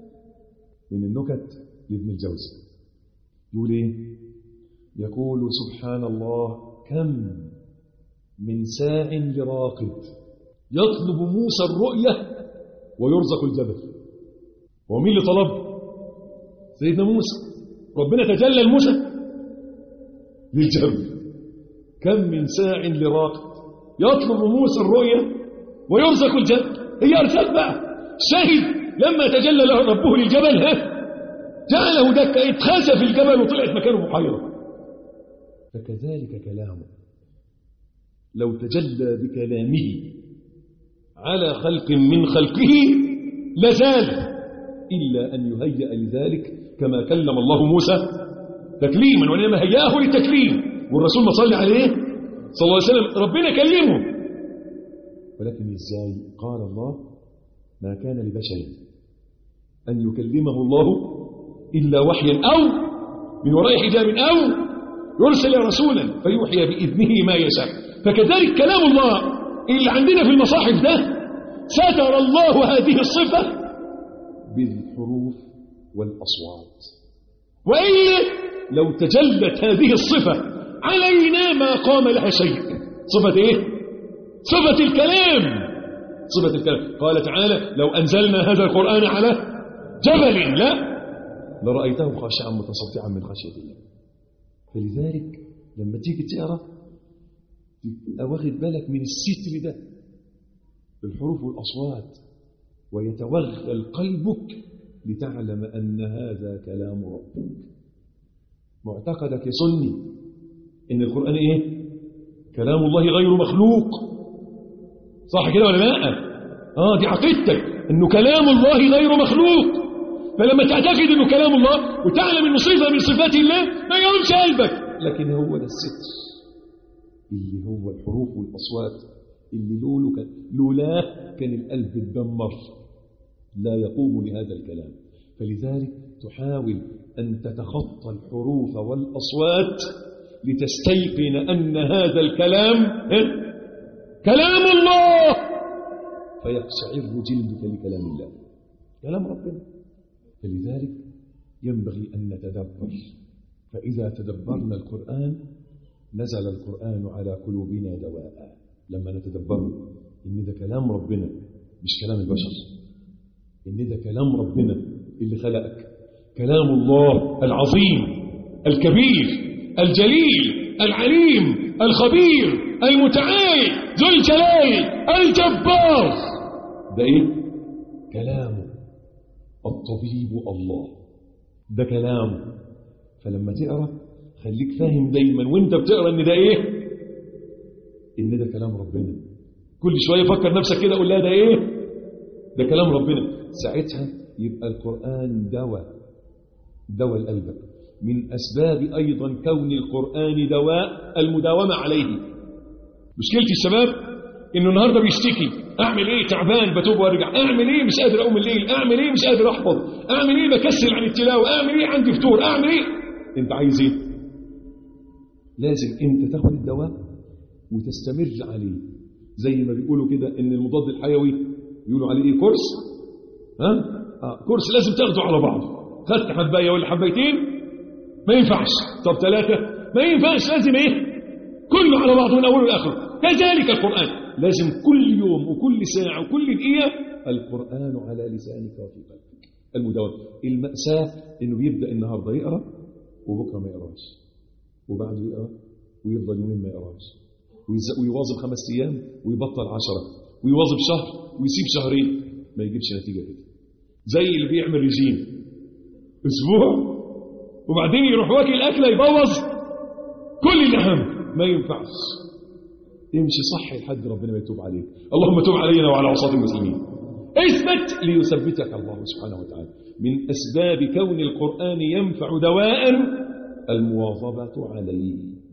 من النكت لابن الجوزي يقول ايه يقول سبحان الله كم من ساع لراقد يطلب موسى الرؤية ويرزق الجبل هو مين اللي طلب سيدنا موسى ربنا تجلى لموسى للجبل كم من ساع لراقد يطلب موسى الرؤية ويرزق الجبل هي أرسال بقى شهد لما تجلى له ربه للجبل ها جعله دكا اتخسف الجبل وطلعت مكانه بحيرة فكذلك كلامه لو تجلى بكلامه على خلق من خلقه لزال إلا أن يهيأ لذلك كما كلم الله موسى تكليما وإنما هيأه للتكليم والرسول ما صلى عليه صلى الله عليه وسلم ربنا كلمه ولكن ازاي قال الله ما كان لبشر أن يكلمه الله إلا وحيا أو من وراء حجاب أو يرسل رسولا فيوحي بإذنه ما يشاء فكذلك كلام الله اللي عندنا في المصاحف ده ستر الله هذه الصفة بالحروف والأصوات وإلا لو تجلت هذه الصفة علينا ما قام لها شيء صفة إيه؟ صفة الكلام صفة الكلام قال تعالى لو أنزلنا هذا القرآن على جبل لا لرأيته خاشعا متصدعا من خشية الله فلذلك لما تيجي تقرأ تبقى واخد بالك من الستر ده الحروف والأصوات ويتوغل قلبك لتعلم أن هذا كلام ربك معتقدك يا سني إن القرآن إيه كلام الله غير مخلوق صح كده ولا لا اه دي عقيدتك انه كلام الله غير مخلوق فلما تعتقد انه كلام الله وتعلم انه صفه من صفات الله ما يقومش قلبك لكن هو ده الستر اللي هو الحروف والاصوات اللي لوله كان لولاه كان القلب اتدمر لا يقوم لهذا الكلام فلذلك تحاول ان تتخطى الحروف والاصوات لتستيقن ان هذا الكلام كلام الله فيقشعر جلدك لكلام الله كلام ربنا فلذلك ينبغي أن نتدبر فإذا تدبرنا القرآن نزل القرآن على قلوبنا دواء لما نتدبره إن ده كلام ربنا مش كلام البشر إن ده كلام ربنا اللي خلقك كلام الله العظيم الكبير الجليل العليم الخبير المتعال ذو الجلال الجبار ده ايه كلامه الطبيب الله ده كلامه فلما تقرا خليك فاهم دايما وانت بتقرا ان ده ايه ان ده كلام ربنا كل شويه فكر نفسك كده قول لها ده ايه ده كلام ربنا ساعتها يبقى القران دواء دواء لقلبك من اسباب ايضا كون القران دواء المداومه عليه مشكلة الشباب انه النهاردة بيشتكي اعمل ايه تعبان بتوب وارجع اعمل ايه مش قادر اقوم الليل اعمل ايه مش قادر احفظ اعمل ايه بكسل عن التلاوة اعمل ايه عندي فطور اعمل ايه انت عايز ايه لازم انت تاخد الدواء وتستمر عليه
زي ما بيقولوا كده ان المضاد الحيوي بيقولوا عليه ايه كورس ها آه كورس لازم تاخده على بعضه خدت حبايه ولا حبايتين ما ينفعش طب ثلاثه ما ينفعش لازم ايه كله على بعضه من اوله لاخره كذلك القران لازم كل يوم وكل ساعه وكل دقيقه القران على لسانك وفي قلبك المدون الماساه انه بيبدا النهارده يقرا وبكره ما يقراش وبعده يقرا ويفضل يومين ما يقراش ويز- ويواظب خمس ايام ويبطل عشرة ويواظب شهر ويسيب شهرين ما يجيبش نتيجه كده زي اللي بيعمل رجيم اسبوع وبعدين يروح واكل اكله يبوظ كل اللي هم ما ينفعش امشي صح لحد ربنا ما يتوب عليك اللهم تب علينا وعلى عصاة المسلمين اثبت ليثبتك الله سبحانه وتعالى من اسباب كون القران ينفع دواء المواظبه عليه